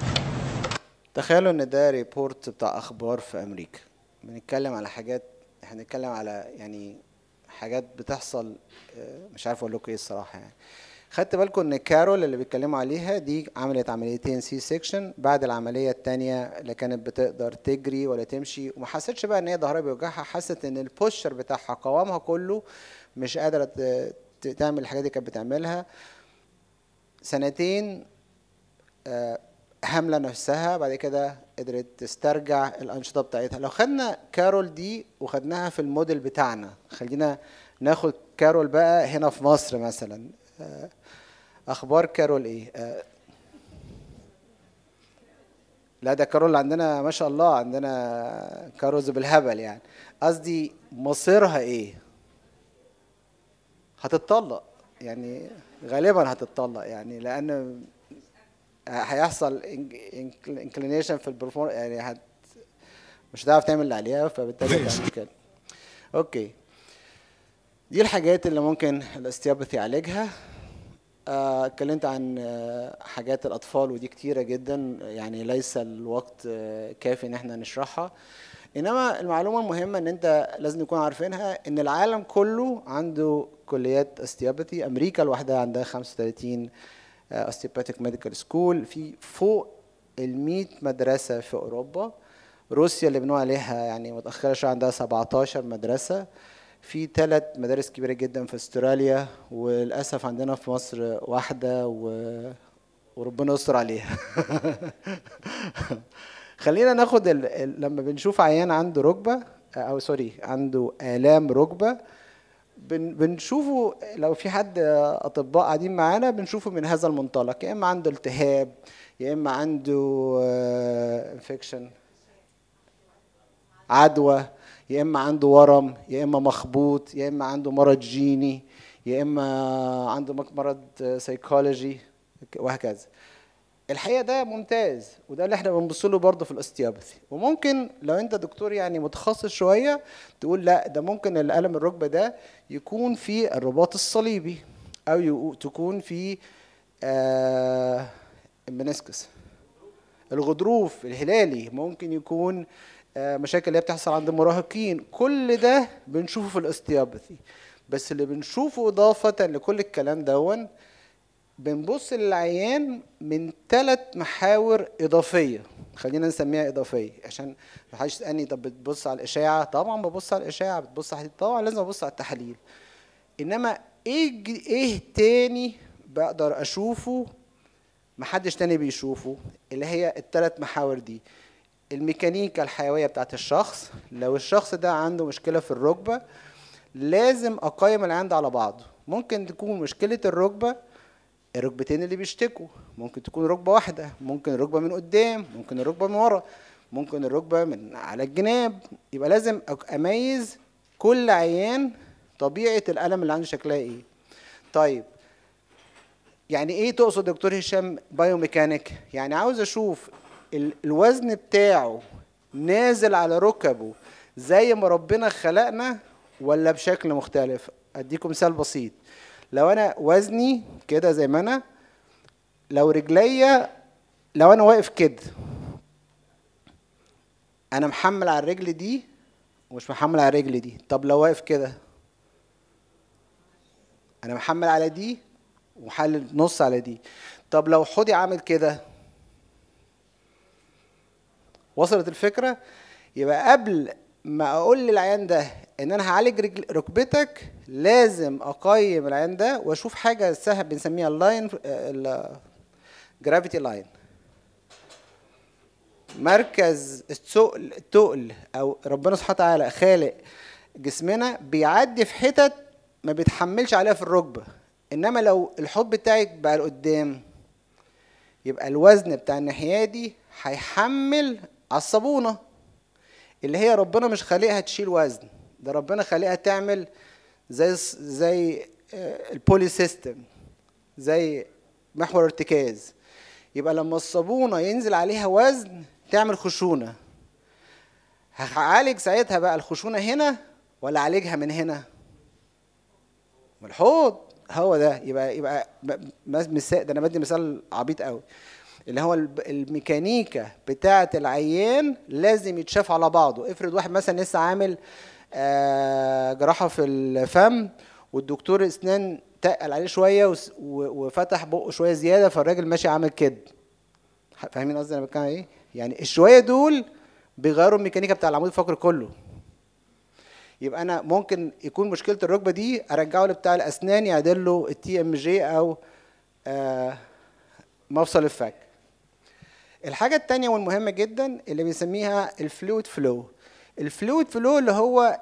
تخيلوا ان ده ريبورت بتاع اخبار في امريكا بنتكلم على حاجات احنا بنتكلم على يعني حاجات بتحصل آه، مش عارف اقول لكم ايه الصراحه يعني خدت بالكم ان كارول اللي بيتكلموا عليها دي عملت عمليتين سي سيكشن بعد العمليه الثانيه لا كانت بتقدر تجري ولا تمشي وما حستش بقى ان هي ظهرها بيوجعها حست ان البوشر بتاعها قوامها كله مش قادره ت- ت- تعمل الحاجات اللي كانت بتعملها سنتين آه، حاملة نفسها بعد كده قدرت تسترجع الأنشطة بتاعتها لو خدنا كارول دي وخدناها في الموديل بتاعنا خلينا ناخد كارول بقى هنا في مصر مثلا آه، أخبار كارول إيه آه، لا ده كارول عندنا ما شاء الله عندنا كاروز بالهبل يعني قصدي مصيرها ايه هتتطلق يعني غالبا هتتطلق يعني لان هيحصل انكلينيشن في البرفورم يعني هت مش هتعرف تعمل اللي عليها فبالتالي هتعمل كده اوكي دي الحاجات اللي ممكن الاستيابثي يعالجها آه، اتكلمت عن آه، حاجات الاطفال ودي كتيره جدا يعني ليس الوقت آه، كافي ان احنا نشرحها انما المعلومه المهمه ان انت لازم نكون عارفينها ان العالم كله عنده كليات استيابثي امريكا لوحدها عندها 35 استيباتيك ميديكال سكول في فوق ال 100 مدرسه في اوروبا روسيا اللي بنقول عليها يعني متاخره شويه عندها 17 مدرسه في ثلاث مدارس كبيره جدا في استراليا وللاسف عندنا في مصر واحده و... وربنا يستر عليها خلينا ناخد ال... ال... لما بنشوف عيان عنده ركبه او سوري عنده الام ركبه بن... بنشوفه لو في حد اطباء قاعدين معانا بنشوفه من هذا المنطلق يا اما عنده التهاب يا اما عنده انفكشن عدوى يا اما عنده ورم يا اما مخبوط يا اما عنده مرض جيني يا اما عنده مك- مرض سيكولوجي وهكذا الحقيقه ده ممتاز وده اللي احنا بنبص له برضه في الاستيابثي وممكن لو انت دكتور يعني متخصص شويه تقول لا ده ممكن الالم الركبه ده يكون في الرباط الصليبي او يقو- تكون في آه المنسكس الغضروف الهلالي ممكن يكون آه، مشاكل اللي هي بتحصل عند المراهقين كل ده بنشوفه في الاستيابثي بس اللي بنشوفه إضافة لكل الكلام دون بنبص للعيان من ثلاث محاور إضافية خلينا نسميها إضافية عشان ما حدش يسألني طب بتبص على الإشاعة طبعا ببص على الإشاعة بتبص على طبعا لازم أبص على التحاليل إنما إيه ج- إيه تاني بقدر أشوفه محدش تاني بيشوفه اللي هي الثلاث محاور دي الميكانيكا الحيوية بتاعت الشخص لو الشخص ده عنده مشكلة في الركبة لازم أقيم العيان ده على بعضه ممكن تكون مشكلة الركبة الركبتين اللي بيشتكوا ممكن تكون ركبة واحدة ممكن الركبة من قدام ممكن الركبة من ورا ممكن الركبة من على الجناب يبقى لازم أك- أميز كل عيان طبيعة الألم اللي عنده شكلها إيه طيب يعني ايه تقصد دكتور هشام بايوميكانيك يعني عاوز اشوف ال- الوزن بتاعه نازل على ركبه زي ما ربنا خلقنا ولا بشكل مختلف اديكم مثال بسيط لو انا وزني كده زي ما انا لو رجليا لو انا واقف كده انا محمل على الرجل دي ومش محمل على الرجل دي طب لو واقف كده انا محمل على دي ومحلل نص على دي طب لو حوضي عامل كده وصلت الفكره يبقى قبل ما اقول للعيان ده ان انا هعالج رجل ركبتك لازم اقيم العيان ده واشوف حاجه سهل بنسميها اللاين جرافيتي لاين مركز الثقل التقل او ربنا سبحانه وتعالى خالق جسمنا بيعدي في حتت ما بيتحملش عليها في الركبه انما لو الحب بتاعك بقى لقدام يبقى الوزن بتاع الناحيه دي هيحمل على الصابونه اللي هي ربنا مش خالقها تشيل وزن ده ربنا خالقها تعمل زي زي البولي سيستم زي محور ارتكاز يبقى لما الصابونه ينزل عليها وزن تعمل خشونه هعالج ساعتها بقى الخشونه هنا ولا اعالجها من هنا من الحوض هو ده يبقى يبقى مثال ده انا بدي مثال عبيط قوي اللي هو الميكانيكا بتاعه العيان لازم يتشاف على بعضه افرض واحد مثلا لسه عامل آه جراحه في الفم والدكتور اسنان تقل عليه شويه وفتح بقه شويه زياده فالراجل ماشي عامل كده فاهمين قصدي انا بتكلم ايه يعني الشويه دول بيغيروا الميكانيكا بتاع العمود الفقري كله يبقى انا ممكن يكون مشكله الركبه دي ارجعه لبتاع الاسنان يعدل له التي ام جي او آه مفصل الفك الحاجة التانية والمهمة جدا اللي بنسميها الفلويد فلو الفلويد فلو اللي هو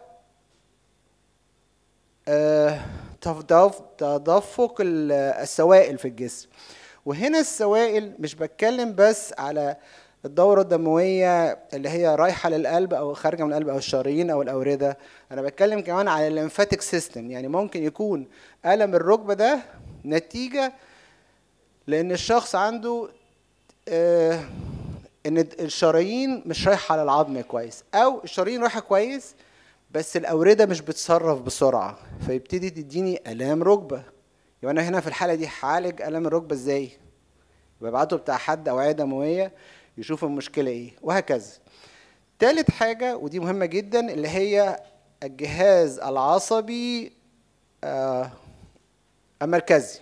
آه تدفق السوائل في الجسم وهنا السوائل مش بتكلم بس على الدورة الدموية اللي هي رايحة للقلب أو خارجة من القلب أو الشرايين أو الأوردة أنا بتكلم كمان على الليمفاتيك سيستم يعني ممكن يكون ألم الركبة ده نتيجة لأن الشخص عنده آه ان الشرايين مش رايحه على العظم كويس او الشرايين رايحه كويس بس الاورده مش بتصرف بسرعه فيبتدي تديني الام ركبه يبقى انا هنا في الحاله دي هعالج الام الركبه ازاي يبقى ابعته بتاع حد اوعيه دمويه يشوف المشكله ايه وهكذا تالت حاجه ودي مهمه جدا اللي هي الجهاز العصبي آه المركزي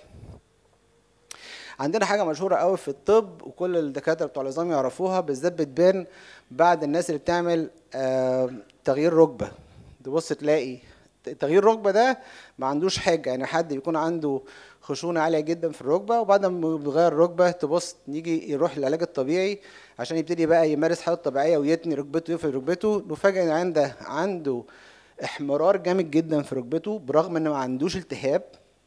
عندنا حاجه مشهوره قوي في الطب وكل الدكاتره بتوع العظام يعرفوها بالذات بتبان بعد الناس اللي بتعمل آه تغيير ركبه تبص تلاقي تغيير ركبه ده ما عندوش حاجه يعني حد يكون عنده خشونه عاليه جدا في الركبه وبعد ما بيغير الركبه تبص يجي يروح للعلاج الطبيعي عشان يبتدي بقى يمارس حياته الطبيعيه ويتني ركبته يقفل ركبته نفاجئ ان عنده عنده احمرار جامد جدا في ركبته برغم ان ما عندوش التهاب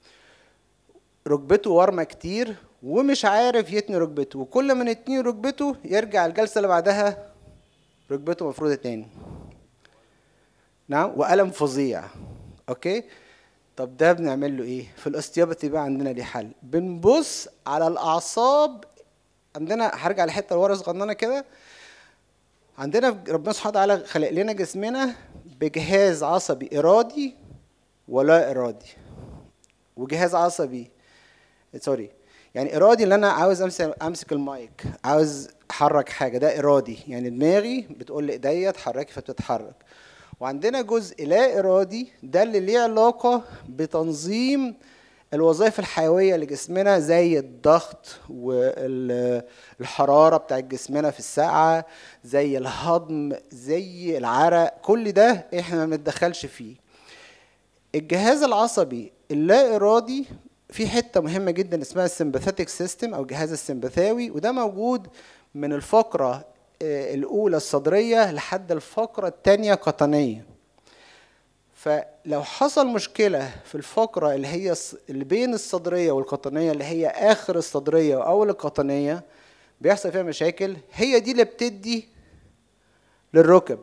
ركبته ورمه كتير ومش عارف يتني ركبته وكل ما يتني ركبته يرجع الجلسه اللي بعدها ركبته مفروضه تاني نعم والم فظيع اوكي طب ده بنعمل له ايه في الاستيابتي بقى عندنا ليه حل بنبص على الاعصاب عندنا هرجع لحته لورا صغننه كده عندنا ربنا سبحانه وتعالى خلق لنا جسمنا بجهاز عصبي ارادي ولا ارادي وجهاز عصبي سوري يعني ارادي اللي انا عاوز امسك امسك المايك عاوز احرك حاجه ده ارادي يعني دماغي بتقول لايديا اتحركي فبتتحرك وعندنا جزء لا ارادي ده اللي ليه علاقه بتنظيم الوظائف الحيويه لجسمنا زي الضغط والحراره بتاعت جسمنا في الساعه زي الهضم زي العرق كل ده احنا ما بنتدخلش فيه الجهاز العصبي اللا ارادي في حته مهمه جدا اسمها السمباثيتك سيستم او الجهاز السمبثاوي وده موجود من الفقره الاولى الصدريه لحد الفقره الثانيه قطنيه فلو حصل مشكله في الفقره اللي هي اللي بين الصدريه والقطنيه اللي هي اخر الصدريه واول القطنيه بيحصل فيها مشاكل هي دي اللي بتدي للركب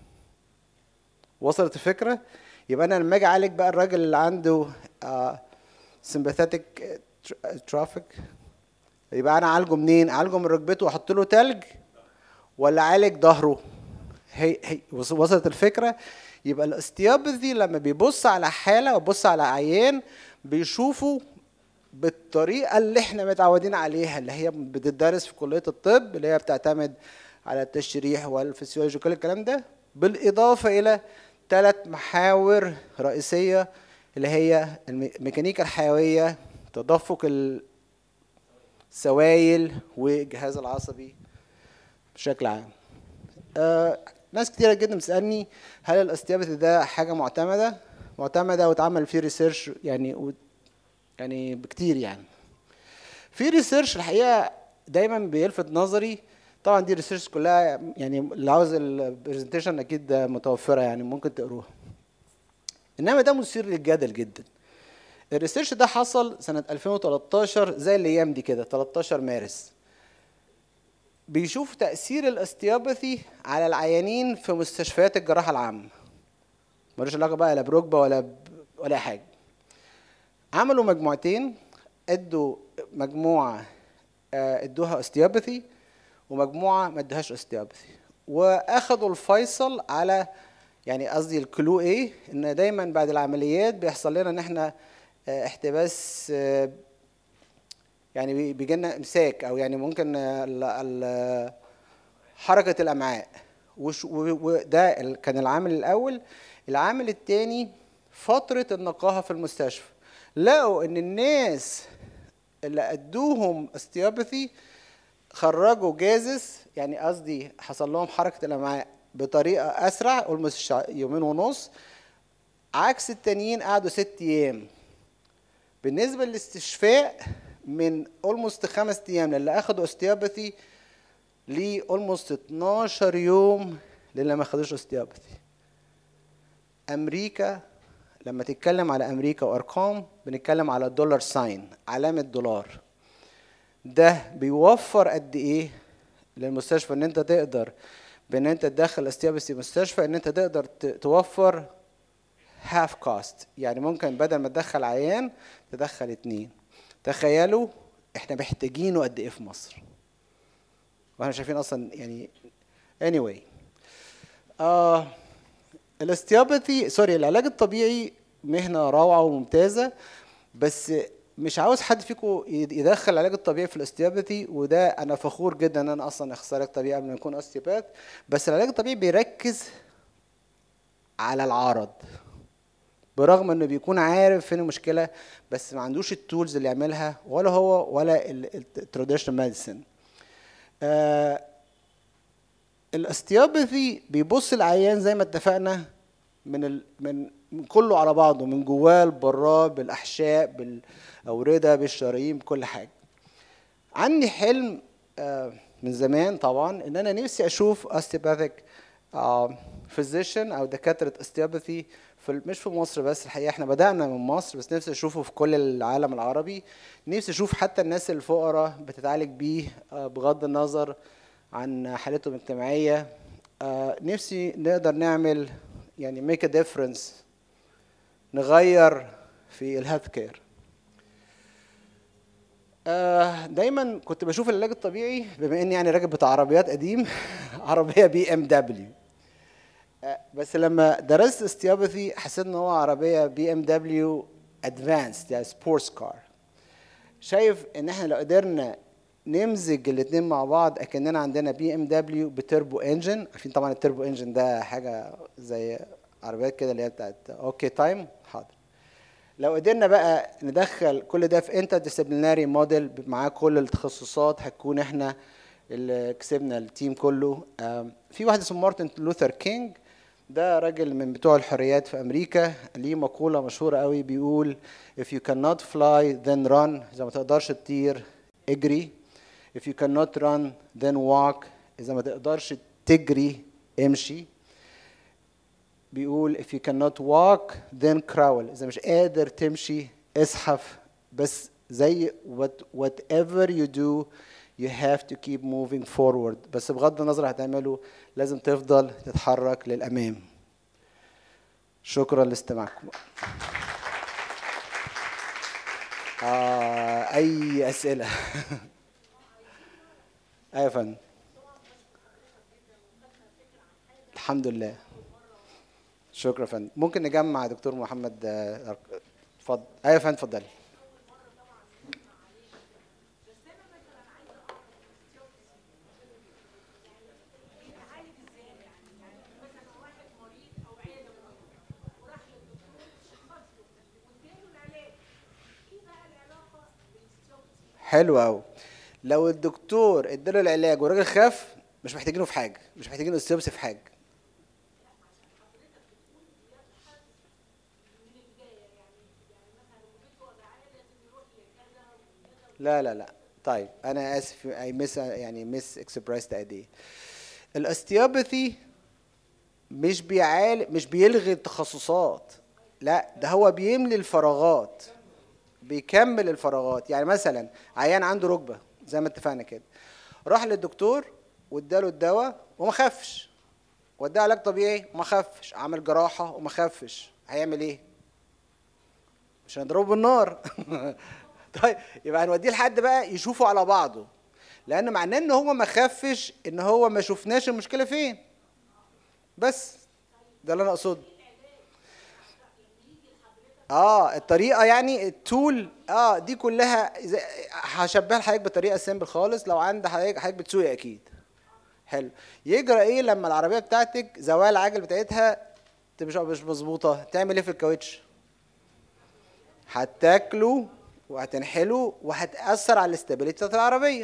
وصلت الفكره يبقى انا لما اجي اعالج بقى الراجل اللي عنده آه سمباثيتك ترافيك يبقى انا اعالجه منين اعالجه من ركبته واحط له تلج ولا اعالج ظهره هي هي وصلت الفكره يبقى الاستيابذي لما بيبص على حاله وبص على عيان بيشوفوا بالطريقه اللي احنا متعودين عليها اللي هي بتدرس في كليه الطب اللي هي بتعتمد على التشريح والفسيولوجي وكل الكلام ده بالاضافه الى ثلاث محاور رئيسيه اللي هي الميكانيكا الحيويه تدفق السوائل والجهاز العصبي بشكل عام آه ناس كتيرة جدا بتسألني هل الاستيابثي ده حاجة معتمدة؟ معتمدة واتعمل فيه ريسيرش يعني و يعني بكتير يعني. في ريسيرش الحقيقة دايما بيلفت نظري طبعا دي ريسيرش كلها يعني اللي عاوز البرزنتيشن اكيد متوفرة يعني ممكن تقروها. انما ده مثير للجدل جدا. الريسيرش ده حصل سنة 2013 زي الايام دي كده 13 مارس. بيشوف تأثير الاستيابثي على العيانين في مستشفيات الجراحة العامة ملوش علاقة بقى لا بركبة ولا ب... ولا حاجة عملوا مجموعتين ادوا مجموعة ادوها استيابثي ومجموعة ما ادوهاش استيابثي واخدوا الفيصل على يعني قصدي الكلو ايه ان دايما بعد العمليات بيحصل لنا ان احنا احتباس يعني بيجي لنا امساك او يعني ممكن ال ال حركه الامعاء وده كان العامل الاول العامل الثاني فتره النقاهه في المستشفى لقوا ان الناس اللي ادوهم استيابثي خرجوا جازس يعني قصدي حصل لهم حركه الامعاء بطريقه اسرع اولموست يومين ونص عكس التانيين قعدوا ست ايام بالنسبه للاستشفاء من اولموست خمس ايام للي اخدوا استيابثي ل اولموست 12 يوم للي ما خدوش استيابثي امريكا لما تتكلم على امريكا وارقام بنتكلم على دولار ساين علامه دولار ده بيوفر قد ايه للمستشفى ان انت تقدر بان انت تدخل استيابثي مستشفى ان انت تقدر توفر هاف كوست يعني ممكن بدل ما تدخل عيان تدخل اتنين تخيلوا احنا محتاجينه قد ايه في مصر واحنا شايفين اصلا يعني anyway آه الاستيابثي سوري العلاج الطبيعي مهنه روعه وممتازه بس مش عاوز حد فيكم يدخل العلاج الطبيعي في الاستيابثي وده انا فخور جدا ان انا اصلا اخصائي علاج طبيعي قبل ما اكون استيباث بس العلاج الطبيعي بيركز على العرض برغم انه بيكون عارف فين المشكله بس ما عندوش التولز اللي يعملها ولا هو ولا التراديشنال ميديسن الاستيابثي بيبص العيان زي ما اتفقنا من ال... من من كله على بعضه من جواه لبراه بالاحشاء بالاورده بالشرايين بكل حاجه عندي حلم آه من زمان طبعا ان انا نفسي اشوف استيباثيك فيزيشن او دكاتره استيابثي في مش في مصر بس الحقيقه احنا بدانا من مصر بس نفسي اشوفه في كل العالم العربي نفسي اشوف حتى الناس الفقراء بتتعالج بيه بغض النظر عن حالتهم الاجتماعيه نفسي نقدر نعمل يعني ميك ا ديفرنس نغير في الهيلث كير دايما كنت بشوف العلاج الطبيعي بما اني يعني راجل بتاع عربيات قديم عربيه بي ام دبليو بس لما درست استيابثي حسيت ان هو عربيه بي ام دبليو ادفانسد يعني سبورتس كار شايف ان احنا لو قدرنا نمزج الاثنين مع بعض اكننا عندنا بي ام دبليو بتربو انجن عارفين طبعا التربو انجن ده حاجه زي عربيات كده اللي هي بتاعت اوكي تايم حاضر لو قدرنا بقى ندخل كل ده في انتر ديسيبليناري موديل معاه كل التخصصات هتكون احنا اللي كسبنا التيم كله في واحد اسمه مارتن لوثر كينج ده راجل من بتوع الحريات في امريكا ليه مقوله مشهوره قوي بيقول if you cannot fly then run اذا ما تقدرش تطير اجري if you cannot run then walk اذا ما تقدرش تجري امشي بيقول if you cannot walk then crawl اذا مش قادر تمشي اسحف بس زي what, whatever you do you have to keep moving forward بس بغض النظر هتعمله لازم تفضل تتحرك للامام شكرا لاستماعكم آه اي اسئله ايوه يا فندم الحمد لله شكرا يا فندم ممكن نجمع دكتور محمد اتفضل ايوه يا فندم اتفضلي حلو قوي لو الدكتور اداله العلاج والراجل خاف مش محتاجينه في حاجه مش محتاجين استيوبسي في حاجه لا لا لا طيب انا اسف اي مس يعني مس اكسبريسد ايديا الاستيوباثي مش بيعالج مش بيلغي التخصصات لا ده هو بيملي الفراغات بيكمل الفراغات يعني مثلا عيان عنده ركبه زي ما اتفقنا كده راح للدكتور واداله الدواء وما خفش واداه علاج طبيعي وما خفش عمل جراحه وما خفش هيعمل ايه مش هنضربه بالنار طيب يبقى هنوديه لحد بقى يشوفوا على بعضه لان معناه ان هو ما خفش ان هو ما شفناش المشكله فين بس ده اللي انا اقصده اه الطريقه يعني التول اه دي كلها زي- هشبهها لحضرتك بطريقه سيمبل خالص لو عند حضرتك حضرتك بتسوقي اكيد حلو يجرى ايه لما العربيه بتاعتك زوايا العجل بتاعتها تبقى مش مش مظبوطه تعمل ايه في الكاوتش هتاكله وهتنحله وهتاثر على الاستابيليتي بتاعت العربيه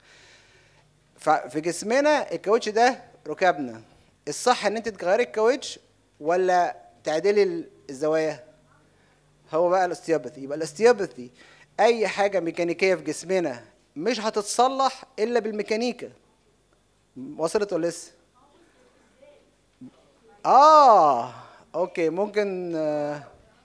ففي جسمنا الكاوتش ده ركبنا الصح ان انت تغيري الكاوتش ولا تعدلي ال- الزوايا هو بقى الاستيوباثي يبقى الاستيوباثي اي حاجه ميكانيكيه في جسمنا مش هتتصلح الا بالميكانيكا وصلت ولا لسه اه اوكي ممكن آه،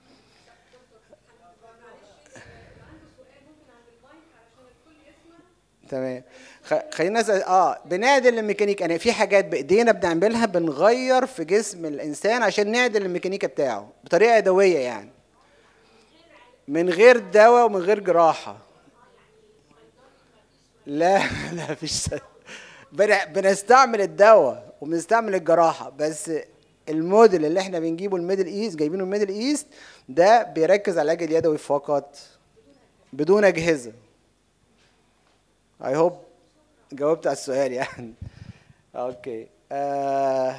تمام خ- خلينا نسأل اه بنعدل الميكانيكا يعني في حاجات بايدينا بنعملها بنغير في جسم الانسان عشان نعدل الميكانيكا بتاعه بطريقه يدويه يعني من غير دواء ومن غير جراحه لا لا مفيش س- بن- بنستعمل الدواء وبنستعمل الجراحه بس الموديل اللي احنا بنجيبه الميدل ايست جايبينه الميدل ايست ده بيركز على العلاج اليدوي فقط بدون اجهزه اي هوب جاوبت على السؤال يعني اوكي آه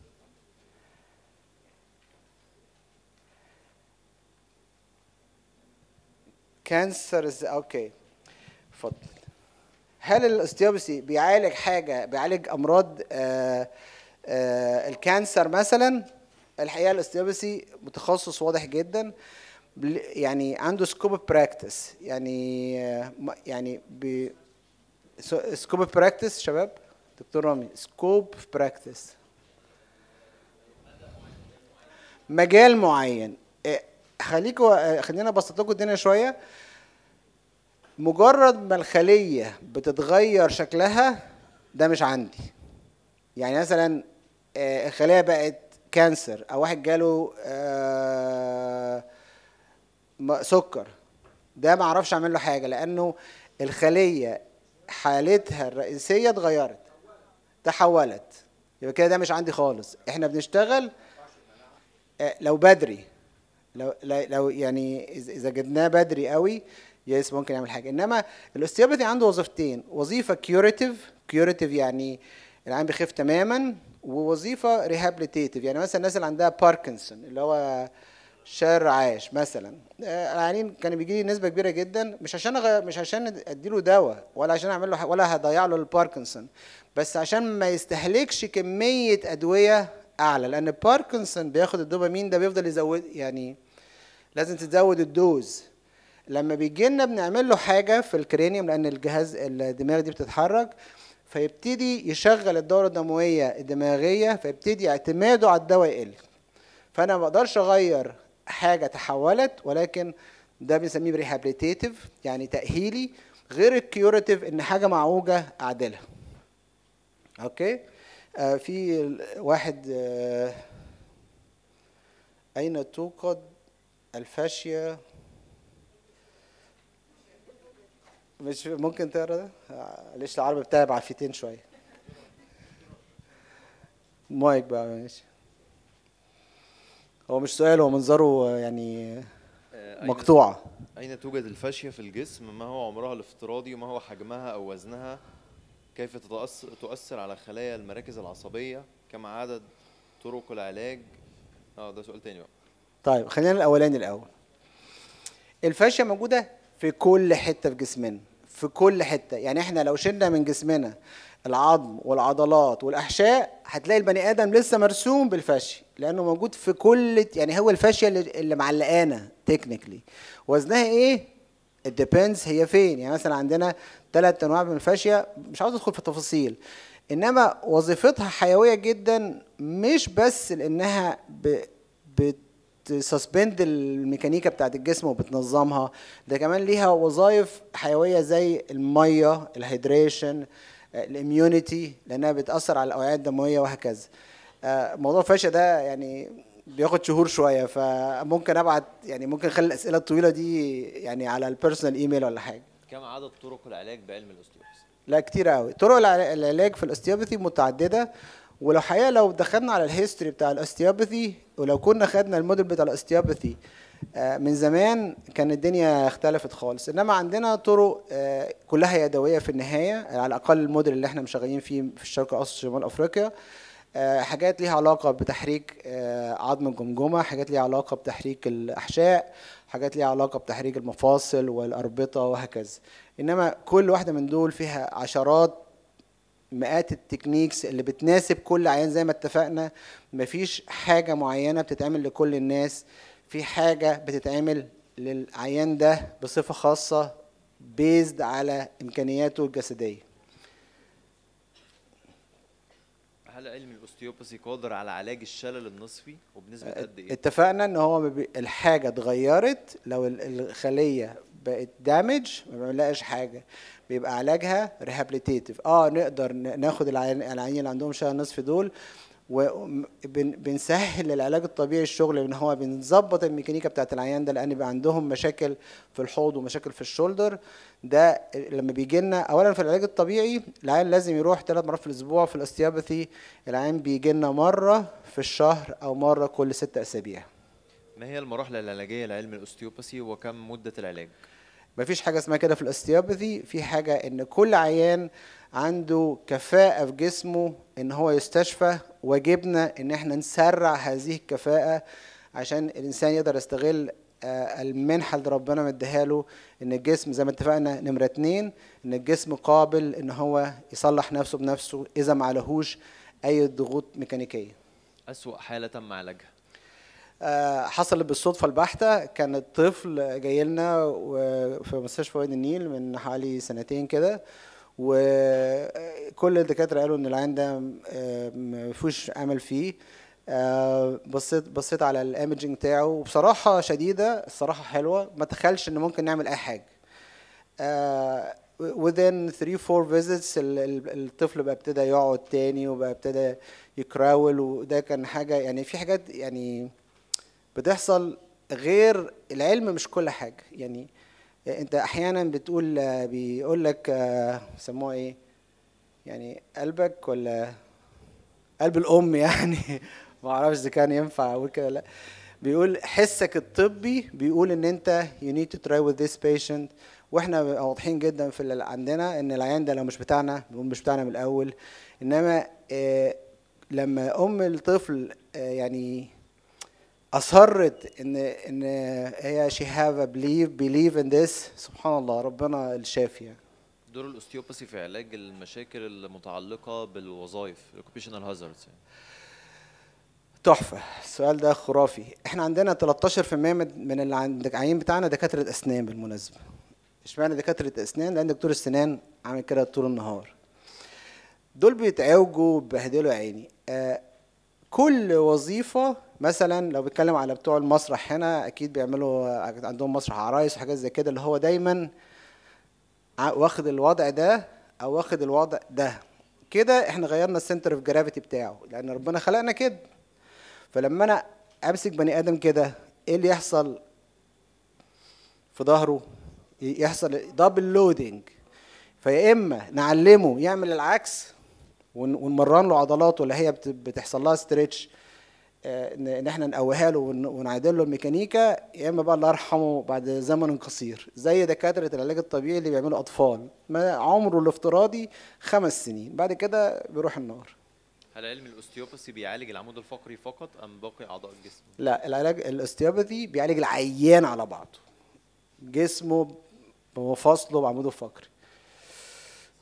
كانسر اوكي اتفضل هل الاستيوبسي بيعالج حاجه بيعالج امراض آه آه الكانسر مثلا الحقيقه الاستيوبسي متخصص واضح جدا بل- يعني عنده سكوب براكتس يعني آه، م- يعني بي سكوب براكتس شباب دكتور رامي سكوب براكتس مجال معين إيه، خليكوا آه، خلينا ابسط لكم الدنيا شويه مجرد ما الخليه بتتغير شكلها ده مش عندي يعني مثلا آه، الخليه بقت كانسر او واحد جاله آه، م- سكر ده ما اعرفش اعمل له حاجه لانه الخليه حالتها الرئيسيه اتغيرت تحولت يبقى كده ده مش عندي خالص احنا بنشتغل آه، لو بدري لو لو لو يعني إذا- اذا جبناه بدري قوي يس ممكن يعمل حاجه انما الاستيوباثي عنده وظيفتين وظيفه كيوريتيف كيوريتيف يعني العين بيخف تماما ووظيفه ريهابيليتيف يعني مثلا الناس اللي عندها باركنسون اللي هو شر عاش مثلا آه، العيانين كان بيجي لي نسبه كبيره جدا مش عشان أغ... مش عشان اديله دواء ولا عشان اعمل له ح- ولا هضيع له الباركنسون بس عشان ما يستهلكش كميه ادويه اعلى لان باركنسون بياخد الدوبامين ده بيفضل يزود يعني لازم تزود الدوز لما بيجي لنا بنعمل له حاجه في الكرينيوم لان الجهاز الدماغ دي بتتحرك فيبتدي يشغل الدوره الدمويه الدماغيه فيبتدي اعتماده على الدواء يقل فانا ما اقدرش اغير حاجه تحولت ولكن ده بنسميه ريهابيليتيف يعني تاهيلي غير الكيوريتيف ان حاجه معوجه اعدلها اوكي آه في ال- واحد آه اين توقد الفاشيه مش ممكن تقرا ده آه، ليش العربي بتاعي بعافيتين شويه مايك بقى ماشي هو مش سؤال هو منظره يعني آه، أين- مقطوعة أين توجد الفاشية في الجسم؟ ما هو عمرها الافتراضي؟ وما هو حجمها أو وزنها؟ كيف تتأثر, تؤثر على خلايا المراكز العصبية؟ كم عدد طرق العلاج؟ اه ده سؤال تاني بقى طيب خلينا الاولاني الاول الفاشيه موجوده في كل حته في جسمنا في كل حته يعني احنا لو شلنا من جسمنا العظم والعضلات والاحشاء هتلاقي البني ادم لسه مرسوم بالفاشيه لانه موجود في كل يعني هو الفاشيه اللي, اللي معلقانا تكنيكلي وزنها ايه الديبندز هي فين يعني مثلا عندنا ثلاث انواع من الفاشيه مش عاوز ادخل في التفاصيل انما وظيفتها حيويه جدا مش بس لانها ب... بتسسبند الميكانيكا بتاعت الجسم وبتنظمها ده كمان ليها وظائف حيويه زي الميه الهيدريشن الاميونيتي لانها بتاثر على الاوعيه الدمويه وهكذا آه، موضوع الفاشيه ده يعني بياخد شهور شويه فممكن ابعت يعني ممكن اخلي الاسئله الطويله دي يعني على البيرسونال ايميل ولا حاجه كم عدد طرق العلاج بعلم الاوستيوباثي لا كتير قوي طرق الع- العلاج في الاستيوباثي متعدده ولو حقيقه لو دخلنا على الهيستوري بتاع الاستيوباثي ولو كنا خدنا الموديل بتاع الاستيوباثي آه، من زمان كان الدنيا اختلفت خالص انما عندنا طرق آه، كلها يدويه في النهايه على الاقل الموديل اللي احنا مشغلين فيه في الشرق الاوسط شمال افريقيا آه، حاجات ليها علاقه بتحريك آه، عظم الجمجمه حاجات ليها علاقه بتحريك الاحشاء حاجات ليها علاقه بتحريك المفاصل والاربطه وهكذا انما كل واحده من دول فيها عشرات مئات التكنيكس اللي بتناسب كل عيان زي ما اتفقنا مفيش حاجة معينة بتتعمل لكل الناس في حاجة بتتعمل للعيان ده بصفة خاصة بيزد على إمكانياته الجسدية هل علم الاوستيوباثي قادر على علاج الشلل النصفي وبنسبه قد ايه اتفقنا ان هو ما بي- الحاجة اتغيرت لو ال- الخلية بقت دامج ما بنلاقيش حاجة بيبقى علاجها ريهابيليتيف اه نقدر ن- ناخد العيان العيانين اللي عندهم شلل نصفي دول وبنسهل العلاج الطبيعي الشغل ان هو بنظبط الميكانيكا بتاعت العيان ده لان بيبقى عندهم مشاكل في الحوض ومشاكل في الشولدر ده لما بيجي لنا اولا في العلاج الطبيعي العيان لازم يروح ثلاث مرات في الاسبوع في الاستياباثي العيان بيجي لنا مره في الشهر او مره كل ست اسابيع ما هي المراحل العلاجيه لعلم الاوستيوباثي وكم مده العلاج مفيش حاجه اسمها كده في الاستياباثي في حاجه ان كل عيان عنده كفاءه في جسمه ان هو يستشفى واجبنا ان احنا نسرع هذه الكفاءه عشان الانسان يقدر يستغل آه، المنحه اللي ربنا مديها له ان الجسم زي ما اتفقنا نمره اتنين ان الجسم قابل ان هو يصلح نفسه بنفسه اذا ما عليهوش اي ضغوط ميكانيكيه اسوا حاله تم علاجها آه، حصلت بالصدفة البحتة كان الطفل جاي لنا و- في مستشفى وادي النيل من حوالي سنتين كده وكل الدكاترة قالوا إن العيان ده آه، ما فيهوش أمل فيه آه، بصيت بصيت على الايمجنج بتاعه وبصراحة شديدة الصراحة حلوة ما تخيلش إن ممكن نعمل أي حاجة آه، within 3 4 visits ال- ال- الطفل بقى ابتدى يقعد تاني وبقى ابتدى يكراول وده كان حاجة يعني في حاجات يعني بتحصل غير العلم مش كل حاجة يعني انت احيانا بتقول بيقول لك سموها ايه يعني قلبك ولا قلب الام يعني ما اعرفش اذا كان ينفع اقول كده لا بيقول حسك الطبي بيقول ان انت you need to try with this patient واحنا بنبقى واضحين جدا في اللي عندنا ان العيان ده لو مش بتاعنا بنقول مش بتاعنا من الاول انما آه، لما ام الطفل آه، يعني اصرت ان ان هي she have a believe believe in this سبحان الله ربنا الشافي يعني. دور الاوستيوباثي في علاج المشاكل المتعلقه بالوظائف occupational hazards يعني. تحفة السؤال ده خرافي احنا عندنا 13% من من اللي عند العيين بتاعنا دكاترة اسنان بالمناسبة اشمعنى دكاترة اسنان لان دكتور السنان عامل كده طول النهار دول بيتعوجوا بهدلوا عيني آه كل وظيفة مثلا لو بيتكلم على بتوع المسرح هنا اكيد بيعملوا عندهم مسرح عرايس وحاجات زي كده اللي هو دايما ع- واخد الوضع ده او واخد الوضع ده كده احنا غيرنا السنتر اوف جرافيتي بتاعه لان ربنا خلقنا كده فلما انا امسك بني ادم كده ايه اللي يحصل في ظهره ي- يحصل دبل لودنج فيا اما نعلمه يعمل العكس ون- ونمرن له عضلاته اللي هي بت- بتحصل لها ستريتش ان إن احنا نقويها له ون- ونعدل له الميكانيكا يا اما بقى الله يرحمه بعد زمن قصير زي دكاتره العلاج الطبيعي اللي بيعملوا اطفال ما عمره الافتراضي خمس سنين بعد كده بيروح النار هل علم الاوستيوباثي بيعالج العمود الفقري فقط ام باقي اعضاء الجسم لا العلاج الاستيوباثي بيعالج العيان على بعضه جسمه بمفاصله بعموده الفقري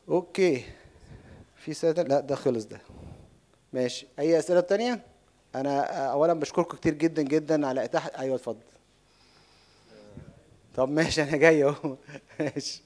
اوكي في سنة لا ده خلص ده ماشي اي اسئله تانية انا آه، اولا بشكركم كتير جدا جدا على اتاحه ايوه اتفضل طب ماشي انا جاي اهو ماشي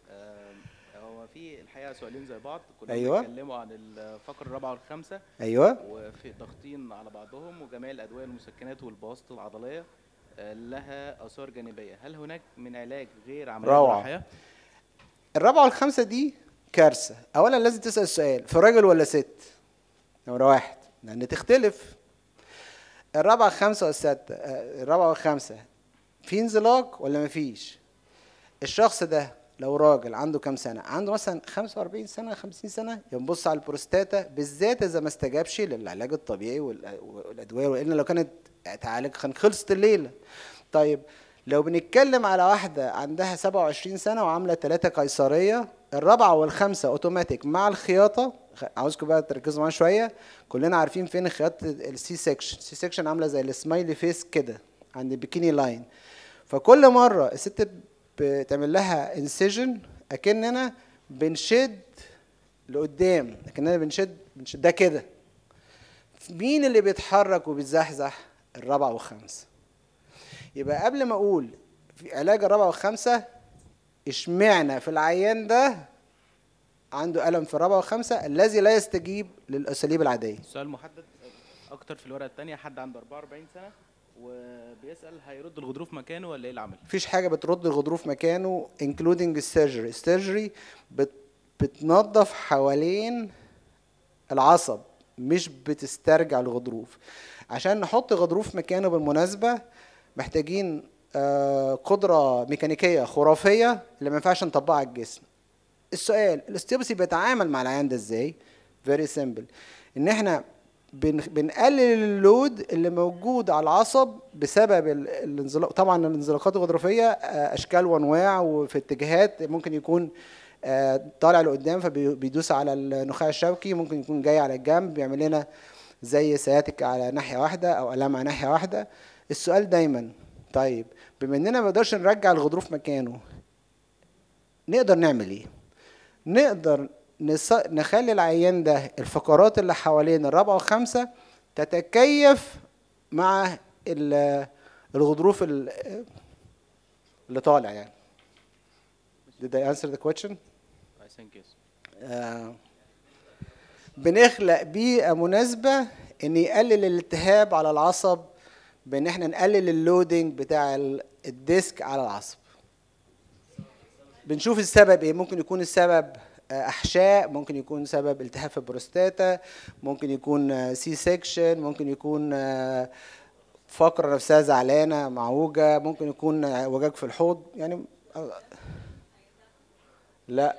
هو في الحقيقه سؤالين زي بعض كلهم أيوة. بيتكلموا عن الفقره الرابعه والخامسه أيوة. وفي ضاغطين على بعضهم وجميع الادويه المسكنات والبواسط العضليه آه، لها اثار جانبيه هل هناك من علاج غير عمليه روعة. جراحيه الرابعه والخامسه دي كارثه اولا لازم تسال السؤال في راجل ولا ست نمره واحد لان تختلف الرابعه الخامسه والسادسه آه، الرابعه والخامسه في انزلاق ولا مفيش الشخص ده لو راجل عنده كام سنه عنده مثلا 45 سنه 50 سنه ينبص على البروستاتا بالذات اذا ما استجابش للعلاج الطبيعي والأ- والادويه لان لو كانت اتعالج كان خلصت الليله طيب لو بنتكلم على واحده عندها 27 سنه وعامله ثلاثه قيصريه الرابعه والخامسه اوتوماتيك مع الخياطه خ- عاوزكم بقى تركزوا معايا شويه كلنا عارفين فين خياطه السي سيكشن السي سيكشن عامله زي السمايلي فيس كده عند البيكيني لاين فكل مره الست بتعمل لها انسيجن اكننا بنشد لقدام اكننا بنشد بنشدها كده مين اللي بيتحرك وبيتزحزح الرابعه والخامسه يبقى قبل ما اقول في علاج الرابعه والخامسه اشمعنى في العيان ده عنده الم في الرابعه والخامسه الذي لا يستجيب للاساليب العاديه سؤال محدد اكتر في الورقه الثانيه حد عنده 44 سنه وبيسال هيرد الغضروف مكانه ولا ايه العمل مفيش حاجه بترد الغضروف مكانه including السيرجري السيرجري بت بتنظف حوالين العصب مش بتسترجع الغضروف عشان نحط غضروف مكانه بالمناسبه محتاجين آه، قدره ميكانيكيه خرافيه اللي ما ينفعش نطبقها على الجسم السؤال الاستيوبسي بيتعامل مع العيان ده ازاي فيري سيمبل ان احنا بن بنقلل اللود اللي موجود على العصب بسبب ال- الانزلاق طبعا الانزلاقات الغضروفيه آه، اشكال وانواع وفي اتجاهات ممكن يكون آه، طالع لقدام فبيدوس على النخاع الشوكي ممكن يكون جاي على الجنب بيعمل لنا زي سياتيك على ناحيه واحده او الام على ناحيه واحده السؤال دايما طيب بما اننا ما نقدرش نرجع الغضروف مكانه نقدر نعمل ايه نقدر نص... نخلي العيان ده الفقرات اللي حوالين الرابعه والخامسه تتكيف مع ال- الغضروف ال- اللي طالع يعني Did I answer the question? I think yes. آه، بنخلق بيئة مناسبة إن يقلل الالتهاب على العصب بإن إحنا نقلل اللودنج بتاع ال- الديسك على العصب. بنشوف السبب إيه؟ ممكن يكون السبب آه، أحشاء، ممكن يكون سبب التهاب في البروستاتا، ممكن يكون سي سيكشن، ممكن يكون آه، فقرة نفسها زعلانة معوجة، ممكن يكون آه، وجاج في الحوض، يعني آه، لا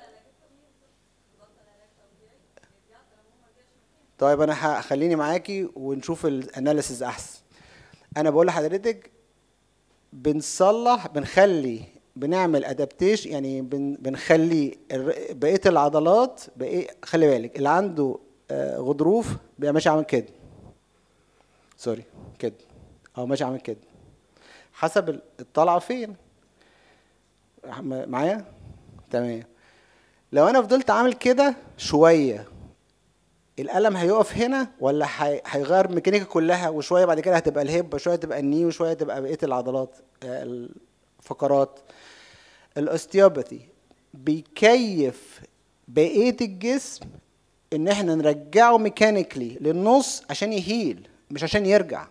طيب انا ه- خليني معاكي ونشوف الاناليسز احسن انا بقول لحضرتك بنصلح بنخلي بنعمل ادابتيشن يعني بن بنخلي الر- بقيه العضلات بقية خلي بالك اللي عنده آه، غضروف بيبقى ماشي عامل كده سوري كده او ماشي عامل كده حسب ال- الطلعه فين م- معايا تمام لو انا فضلت عامل كده شويه القلم هيقف هنا ولا هي- هيغير الميكانيكا كلها وشويه بعد كده هتبقى الهب وشويه تبقى الني وشويه تبقى بقيه العضلات آه، الفقرات الاوستيوباثي بيكيف بقيه الجسم ان احنا نرجعه ميكانيكلي للنص عشان يهيل مش عشان يرجع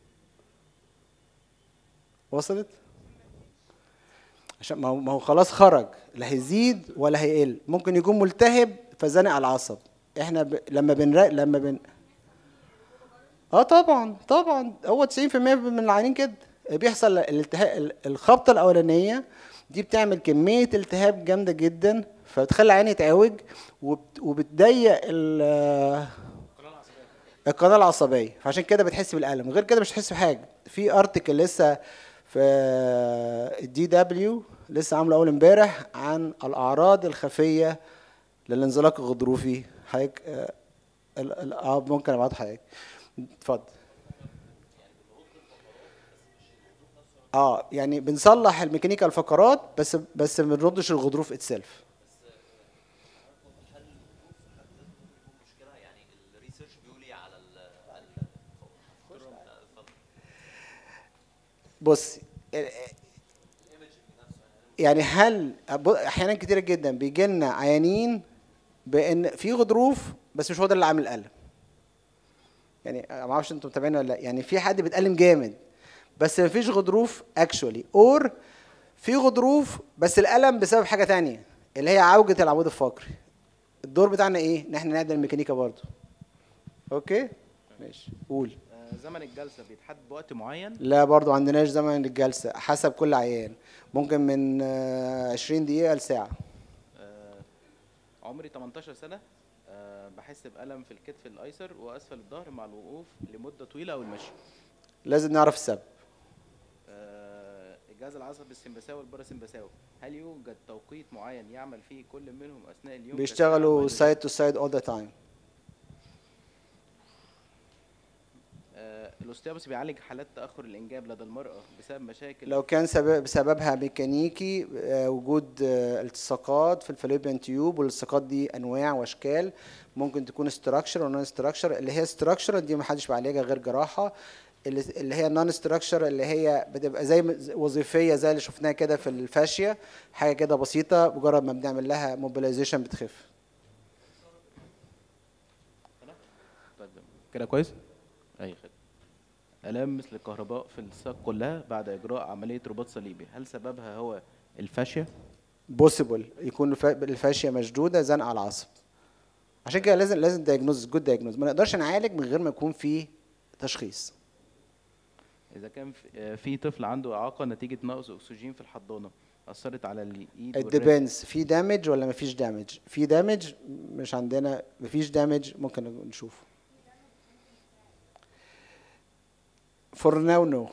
وصلت عشان ما هو ما هو خلاص خرج لا هيزيد ولا هيقل ممكن يكون ملتهب فزنق على العصب احنا ب... لما بنرا... لما بن اه طبعا طبعا هو 90% من العيانين كده بيحصل الالتهاب الخبطه الاولانيه دي بتعمل كميه التهاب جامده جدا فبتخلي العين يتعوج وبت... وبتضيق ال... القناه العصبيه فعشان كده بتحس بالالم غير كده مش هتحس بحاجه في ارتكل لسه في الدي دبليو لسه عامله اول امبارح عن الاعراض الخفيه للانزلاق الغضروفي حضرتك آه، ال- ال- اه ممكن ابعت حضرتك اتفضل اه يعني بنصلح الميكانيكا الفقرات بس بس ما بنردش الغضروف اتسلف بص يعني هل ب- احيانا كتيره جدا بيجي لنا عيانين بان في غضروف بس مش هو ده اللي عامل الالم يعني ما اعرفش انتوا متابعين ولا لا يعني في حد بيتألم جامد بس ما فيش غضروف اكشولي اور في غضروف بس الالم بسبب حاجه تانية اللي هي عوجه العمود الفقري الدور بتاعنا ايه ان احنا نعدل الميكانيكا برضو اوكي ماشي قول آه، زمن الجلسه بيتحدد بوقت معين لا برضو عندناش زمن للجلسه حسب كل عيان ممكن من آه، 20 دقيقه لساعه آه، عمري 18 سنه آه، بحس بألم في الكتف الأيسر وأسفل الظهر مع الوقوف لمدة طويلة أو المشي لازم نعرف السبب آه، الجهاز العصبي السمبثاوي والباراسمبثاوي هل يوجد توقيت معين يعمل فيه كل منهم أثناء اليوم بيشتغلوا سايد تو سايد اول ذا تايم آه، الاوستيوباثي بيعالج حالات تأخر الإنجاب لدى المرأة بسبب مشاكل لو كان سبب بسببها ميكانيكي آه، وجود آه، التصاقات في الفالوبيان تيوب والالتصاقات دي انواع واشكال ممكن تكون ستراكشر ونون ستراكشر اللي هي ستراكشر دي ما حدش بيعالجها غير جراحه اللي اللي هي نون ستراكشر اللي هي بتبقى زي م- وظيفيه زي اللي شفناها كده في الفاشيه حاجه كده بسيطه مجرد ما بنعمل لها موبيلايزيشن بتخف طيب كده كويس؟ أي خدمة آلام مثل الكهرباء في الساق كلها بعد إجراء عملية رباط صليبي هل سببها هو الفاشية؟ بوسيبل يكون الف- الفاشيه مشدوده زنقه على العصب عشان كده لازم لازم دايجنوز جود دايجنوز ما نقدرش نعالج من غير ما يكون في تشخيص إذا كان في- آه، في طفل عنده إعاقة نتيجة نقص أكسجين في الحضانة أثرت على الإيد it والرجل depends في دامج ولا مفيش دامج في دامج مش عندنا مفيش دامج ممكن نشوفه for now no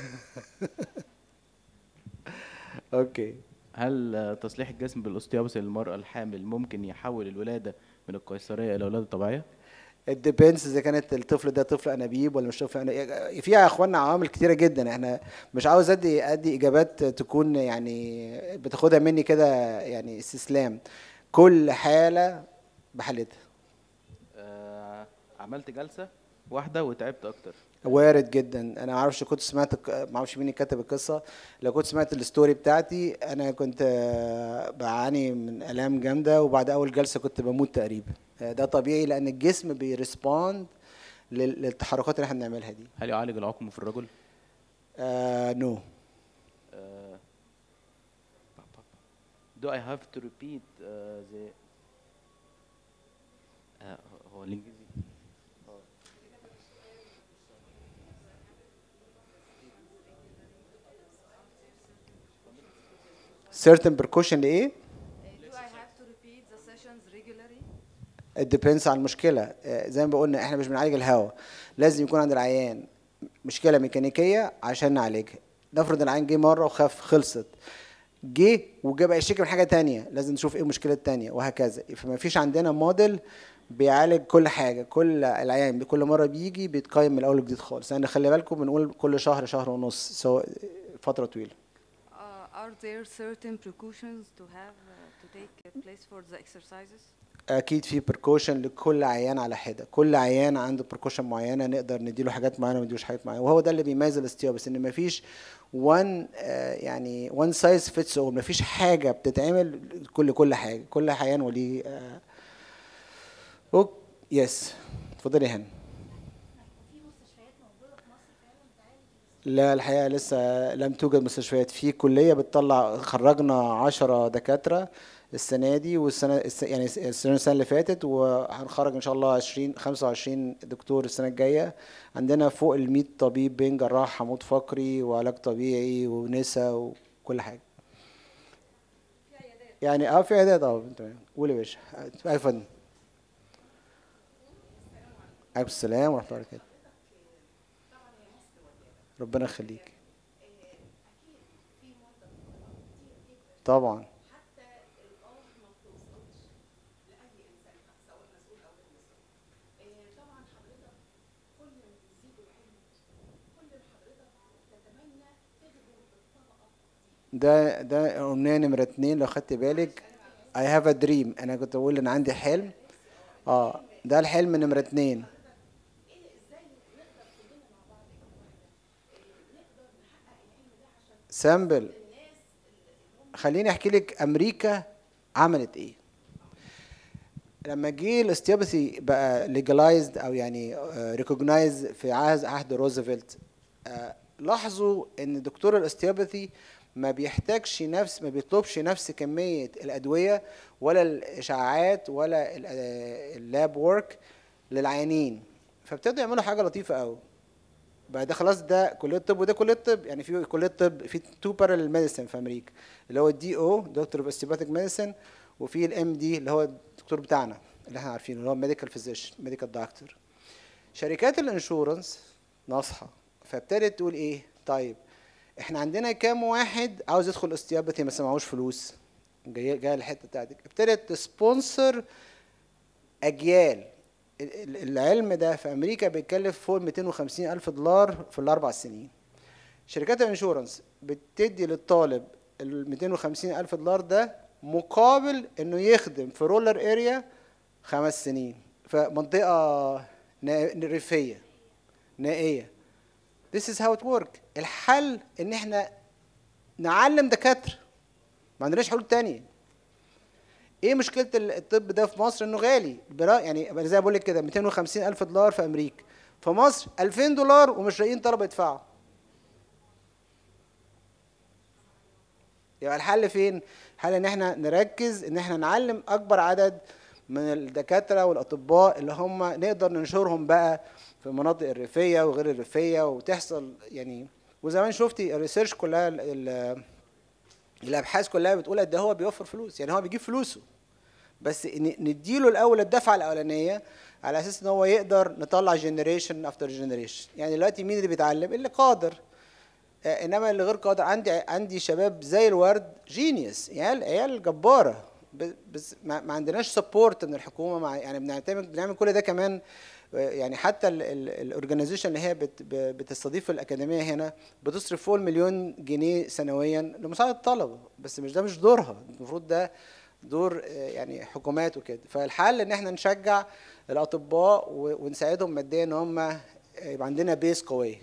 اوكي هل آه، تصليح الجسم بالاوستيوباثي للمرأة الحامل ممكن يحول الولادة من القيصرية إلى ولادة طبيعية؟ it depends اذا كانت الطفل ده طفل انابيب ولا مش طفل انابيب في يا اخوانا عوامل كتيره جدا احنا مش عاوز ادي ادي اجابات تكون يعني بتاخدها مني كده يعني استسلام كل حاله بحالتها آه، عملت جلسة واحدة وتعبت أكتر وارد جدا انا ما اعرفش كنت سمعت ما اعرفش مين اللي كتب القصه لو كنت سمعت الستوري بتاعتي انا كنت آه، بعاني من الام جامده وبعد اول جلسه كنت بموت تقريبا آه، ده طبيعي لان الجسم بيرسبوند لل- للتحركات اللي احنا بنعملها دي هل يعالج العقم في الرجل؟ آه نو آه، Do I have to repeat uh, the آه، هو الإنجليزي آه. certain precaution لايه Do I have to repeat the sessions regularly? it depends على المشكله آه، زي ما قلنا احنا مش بنعالج الهواء لازم يكون عند العيان مشكله ميكانيكيه عشان نعالجها نفرض العيان جه مره وخف خلصت جه وجاب يشتكي من حاجه تانية لازم نشوف ايه المشكله التانية وهكذا فما فيش عندنا موديل بيعالج كل حاجه كل العيان كل مره بيجي بيتقيم من الاول وجديد خالص يعني خلي بالكم بنقول كل شهر شهر ونص سواء فتره طويله Uh, are there certain precautions to have uh, to take uh, place for the exercises? اكيد في بركوشن لكل عيان على حده كل عيان عنده بركوشن معينه نقدر نديله حاجات معينه وما نديلوش حاجات معينه وهو ده اللي بيميز الاستيوبس ان مفيش وان يعني وان سايز فيتس اول مفيش حاجه بتتعمل كل كل حاجه كل عيان وليه آه، أوك يس اتفضلي يا هنا لا الحقيقة لسه لم توجد مستشفيات في كلية بتطلع خرجنا عشرة دكاترة السنة دي والسنة الس- يعني السنة السنة اللي فاتت وهنخرج إن شاء الله 20 25 دكتور السنة الجاية عندنا فوق ال 100 طبيب بين جراح عمود فقري وعلاج طبيعي ونسا وكل حاجة يعني اه في عيادات اه تمام قول يا باشا يا فندم عليكم السلام ورحمة الله وبركاته ربنا يخليك طبعا ده ده أمنية نمرة اتنين لو خدت بالك I have a dream أنا كنت بقول إن عندي حلم اه ده الحلم نمرة اتنين سامبل خليني احكي لك امريكا عملت ايه لما جه الاستيابثي بقى ليجلايزد او يعني ريكوجنايز في عهد عهد روزفلت آه، لاحظوا ان دكتور الاستيابثي ما بيحتاجش نفس ما بيطلبش نفس كميه الادويه ولا الاشعاعات ولا ال- آه، اللاب وورك للعيانين فابتدوا يعملوا حاجه لطيفه قوي بقى ده خلاص ده كليه طب وده كليه طب يعني في كليه طب في تو بارallel ميديسن في امريكا اللي هو الدي او دكتور اوف استيباتيك ميديسن وفي الام دي اللي هو الدكتور بتاعنا اللي احنا عارفينه اللي هو ميديكال فيزيشن ميديكال دكتور شركات الانشورنس ناصحه فابتدت تقول ايه طيب احنا عندنا كام واحد عاوز يدخل استيابتي بس معهوش فلوس جاي جاي الحته بتاعتك ابتدت تسبونسر اجيال ال- ال- العلم ده في امريكا بيتكلف فوق 250 الف دولار في الاربع سنين شركات الانشورنس بتدي للطالب ال 250 الف دولار ده مقابل انه يخدم في رولر اريا خمس سنين في منطقه نا- ريفيه نائيه This is how it work الحل ان احنا نعلم دكاتره ما عندناش حلول تانية ايه مشكله ال- الطب ده في مصر انه غالي برا- يعني أنا زي ما بقول لك كده 250 الف دولار في امريكا في مصر 2000 دولار ومش لاقيين طلبه يدفعوا يبقى الحل فين الحل ان احنا نركز ان احنا نعلم اكبر عدد من الدكاتره والاطباء اللي هم نقدر ننشرهم بقى في المناطق الريفيه وغير الريفيه وتحصل يعني وزمان شفتي الريسيرش كلها ال- ال- الابحاث كلها بتقول قد إيه هو بيوفر فلوس يعني هو بيجيب فلوسه بس ن- نديله الاول الدفعه الاولانيه على اساس ان هو يقدر نطلع جنريشن افتر جنريشن يعني دلوقتي مين اللي بيتعلم اللي قادر آه، انما اللي غير قادر عندي عندي شباب زي الورد جينيوس عيال عيال جباره ب- بس ما, ما عندناش سبورت من الحكومه مع يعني بنعتمد بنعمل كل ده كمان آه، يعني حتى الاورجنايزيشن اللي هي بت ب- بتستضيف الاكاديميه هنا بتصرف فوق المليون جنيه سنويا لمساعده الطلبه بس مش ده مش دورها المفروض ده دور آه، يعني حكومات وكده فالحل ان احنا نشجع الاطباء و- ونساعدهم ماديا ان هم يبقى عندنا بيس قويه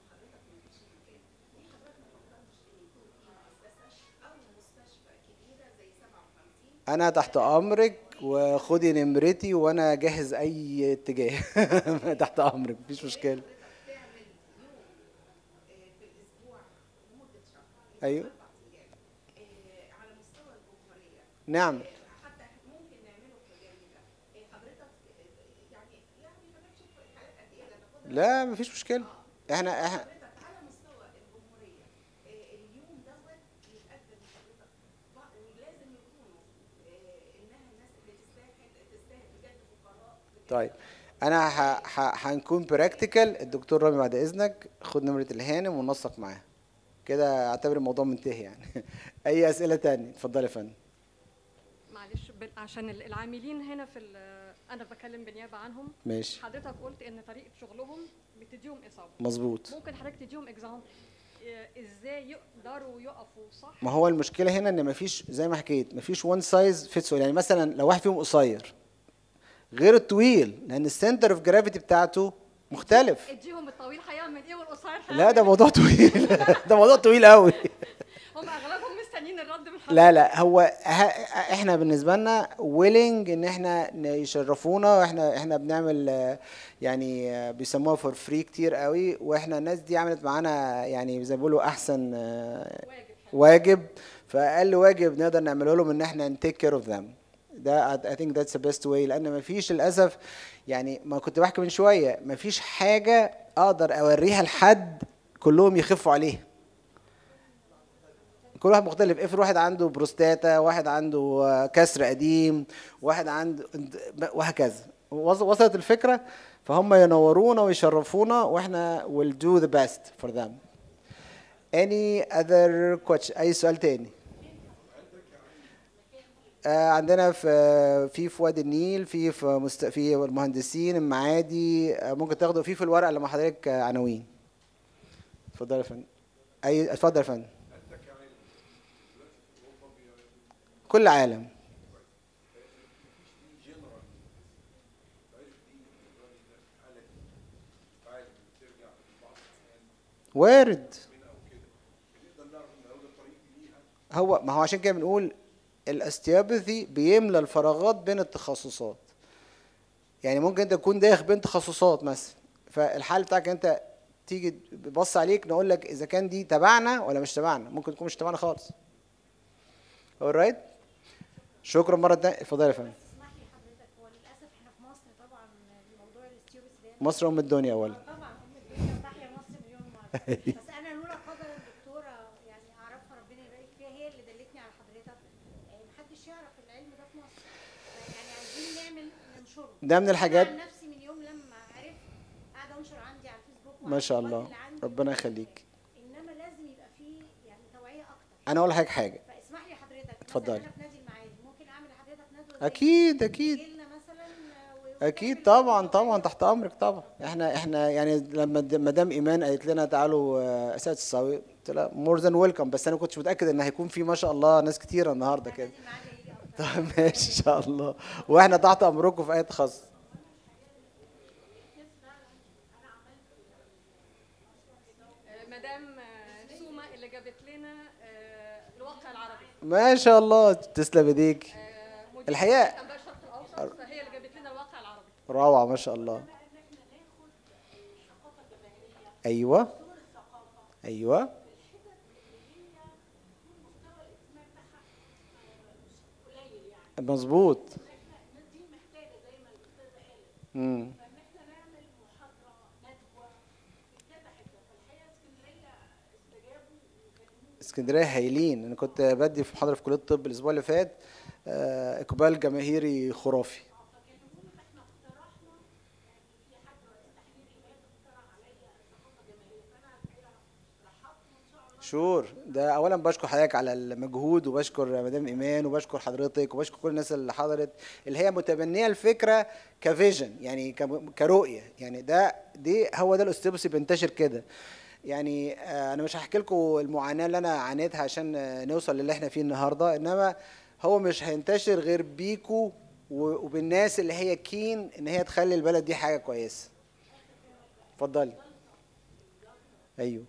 انا تحت امرك وخدي نمرتي وانا جاهز اي اتجاه تحت امرك مفيش مشكله ايوه نعم لا مفيش مشكله احنا احنا طيب انا ه- ه- هنكون براكتيكال الدكتور رامي بعد اذنك خد نمره الهانم وننسق معاه كده اعتبر الموضوع منتهي يعني اي اسئله تانية اتفضلي يا فندم معلش بال- عشان ال- العاملين هنا في ال- انا بكلم بالنيابه عنهم ماشي. حضرتك قلت ان طريقه شغلهم بتديهم اصابه مظبوط. ممكن حضرتك تديهم اكزامبل ازاي يقدروا يقفوا صح ما هو المشكله هنا ان مفيش زي ما حكيت مفيش وان سايز فيتس يعني مثلا لو واحد فيهم قصير غير الطويل لان السنتر اوف جرافيتي بتاعته مختلف اديهم الطويل هيعمل ايه والقصير هيعمل لا ده إيه؟ موضوع طويل ده موضوع طويل قوي هم اغلبهم مستنيين الرد من حضرتك لا لا هو ه- احنا بالنسبه لنا ويلنج ان احنا ن- يشرفونا واحنا احنا بنعمل آه، يعني آه، بيسموها فور فري كتير قوي واحنا الناس دي عملت معانا يعني زي ما بيقولوا احسن آه، واجب فاقل واجب نقدر نعمله لهم ان احنا نتيك كير اوف ذم ده I think that's the best way لان مفيش للاسف يعني ما كنت بحكي من شويه مفيش حاجه اقدر اوريها لحد كلهم يخفوا عليها كل واحد مختلف افرض واحد عنده بروستاتا واحد عنده آه، كسر قديم واحد عنده وهكذا وص- وصلت الفكره فهم ينورونا ويشرفونا واحنا will do the best for them any other question اي سؤال تاني آه عندنا في في في وادي النيل في في مست... في المهندسين المعادي آه ممكن تاخدوا في في الورقه اللي مع حضرتك آه، عناوين اتفضل يا فندم اي اتفضل يا فندم كل عالم وارد هو ما هو عشان كده بنقول الاستيابثي بيملى الفراغات بين التخصصات يعني ممكن انت تكون داخل بين تخصصات مثلا فالحل بتاعك انت تيجي بص عليك نقول لك اذا كان دي تبعنا ولا مش تبعنا ممكن تكون مش تبعنا خالص alright شكرا مره تانية اتفضل يا فندم مصر ام الدنيا اولا بس انا لولا قدر الدكتوره يعني اعرفها ربنا يبارك فيها هي اللي دلتني على حضرتك آه، محدش يعرف العلم ده في مصر يعني عايزين نعمل ننشره ده من الحاجات- أنا عن نفسي من يوم لما عرفت قاعده انشر عندي على الفيسبوك ما شاء الله ربنا يخليك انما لازم يبقى فيه يعني توعيه اكتر انا اقول لحضرتك حاجه فاسمح لي حضرتك اتفضلي. مثلا انا في نادي المعادي ممكن اعمل لحضرتك ندوه زي اكيد اكيد اكيد طبعا طبعا تحت امرك طبعا احنا احنا يعني لما د- مدام ايمان قالت لنا تعالوا آه، اساتذه الصاوي قلت لها مور ذان ويلكم بس انا كنتش متاكد ان هيكون في ما شاء الله ناس كتيره النهارده كده طب ماشي ان شاء الله واحنا تحت امركم في اي تخصص آه، مدام آه، سوما اللي جابت لنا آه، الواقع العربي ما شاء الله تسلم ايديك مدير الحقيقه انباء الشرق الاوسط فهي اللي جابت لنا الواقع العربي روعه ما شاء الله ايوه ايوه مظبوط امم اسكندريه هايلين انا كنت بدي في محاضره في كليه الطب الاسبوع اللي فات آه، اقبال جماهيري خرافي شور ده اولا بشكر حضرتك على المجهود وبشكر مدام ايمان وبشكر حضرتك وبشكر كل الناس اللي حضرت اللي هي متبنيه الفكره كفيجن يعني كم- كرؤيه يعني ده دي هو ده الاستيبسي بينتشر كده يعني آه، انا مش هحكي لكم المعاناه اللي انا عانيتها عشان آه، نوصل للي احنا فيه النهارده انما هو مش هينتشر غير بيكو و- وبالناس اللي هي كين ان هي تخلي البلد دي حاجه كويسه اتفضلي ايوه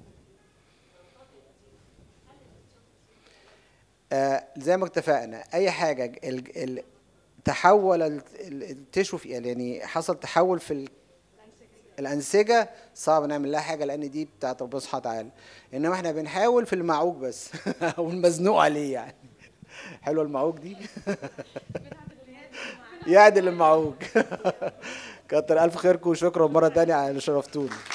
آه، زي ما اتفقنا اي حاجه ال- ال- تحول ال- ال- التشو في يعني حصل تحول في ال- الانسجه صعب نعمل لها حاجه لان دي بتاعت ربنا سبحانه وتعالى انما احنا بنحاول في المعوج بس او المزنوق عليه يعني حلوه المعوج دي يعدل المعوج كتر الف خيركم وشكرا مره تانية على اللي شرفتوني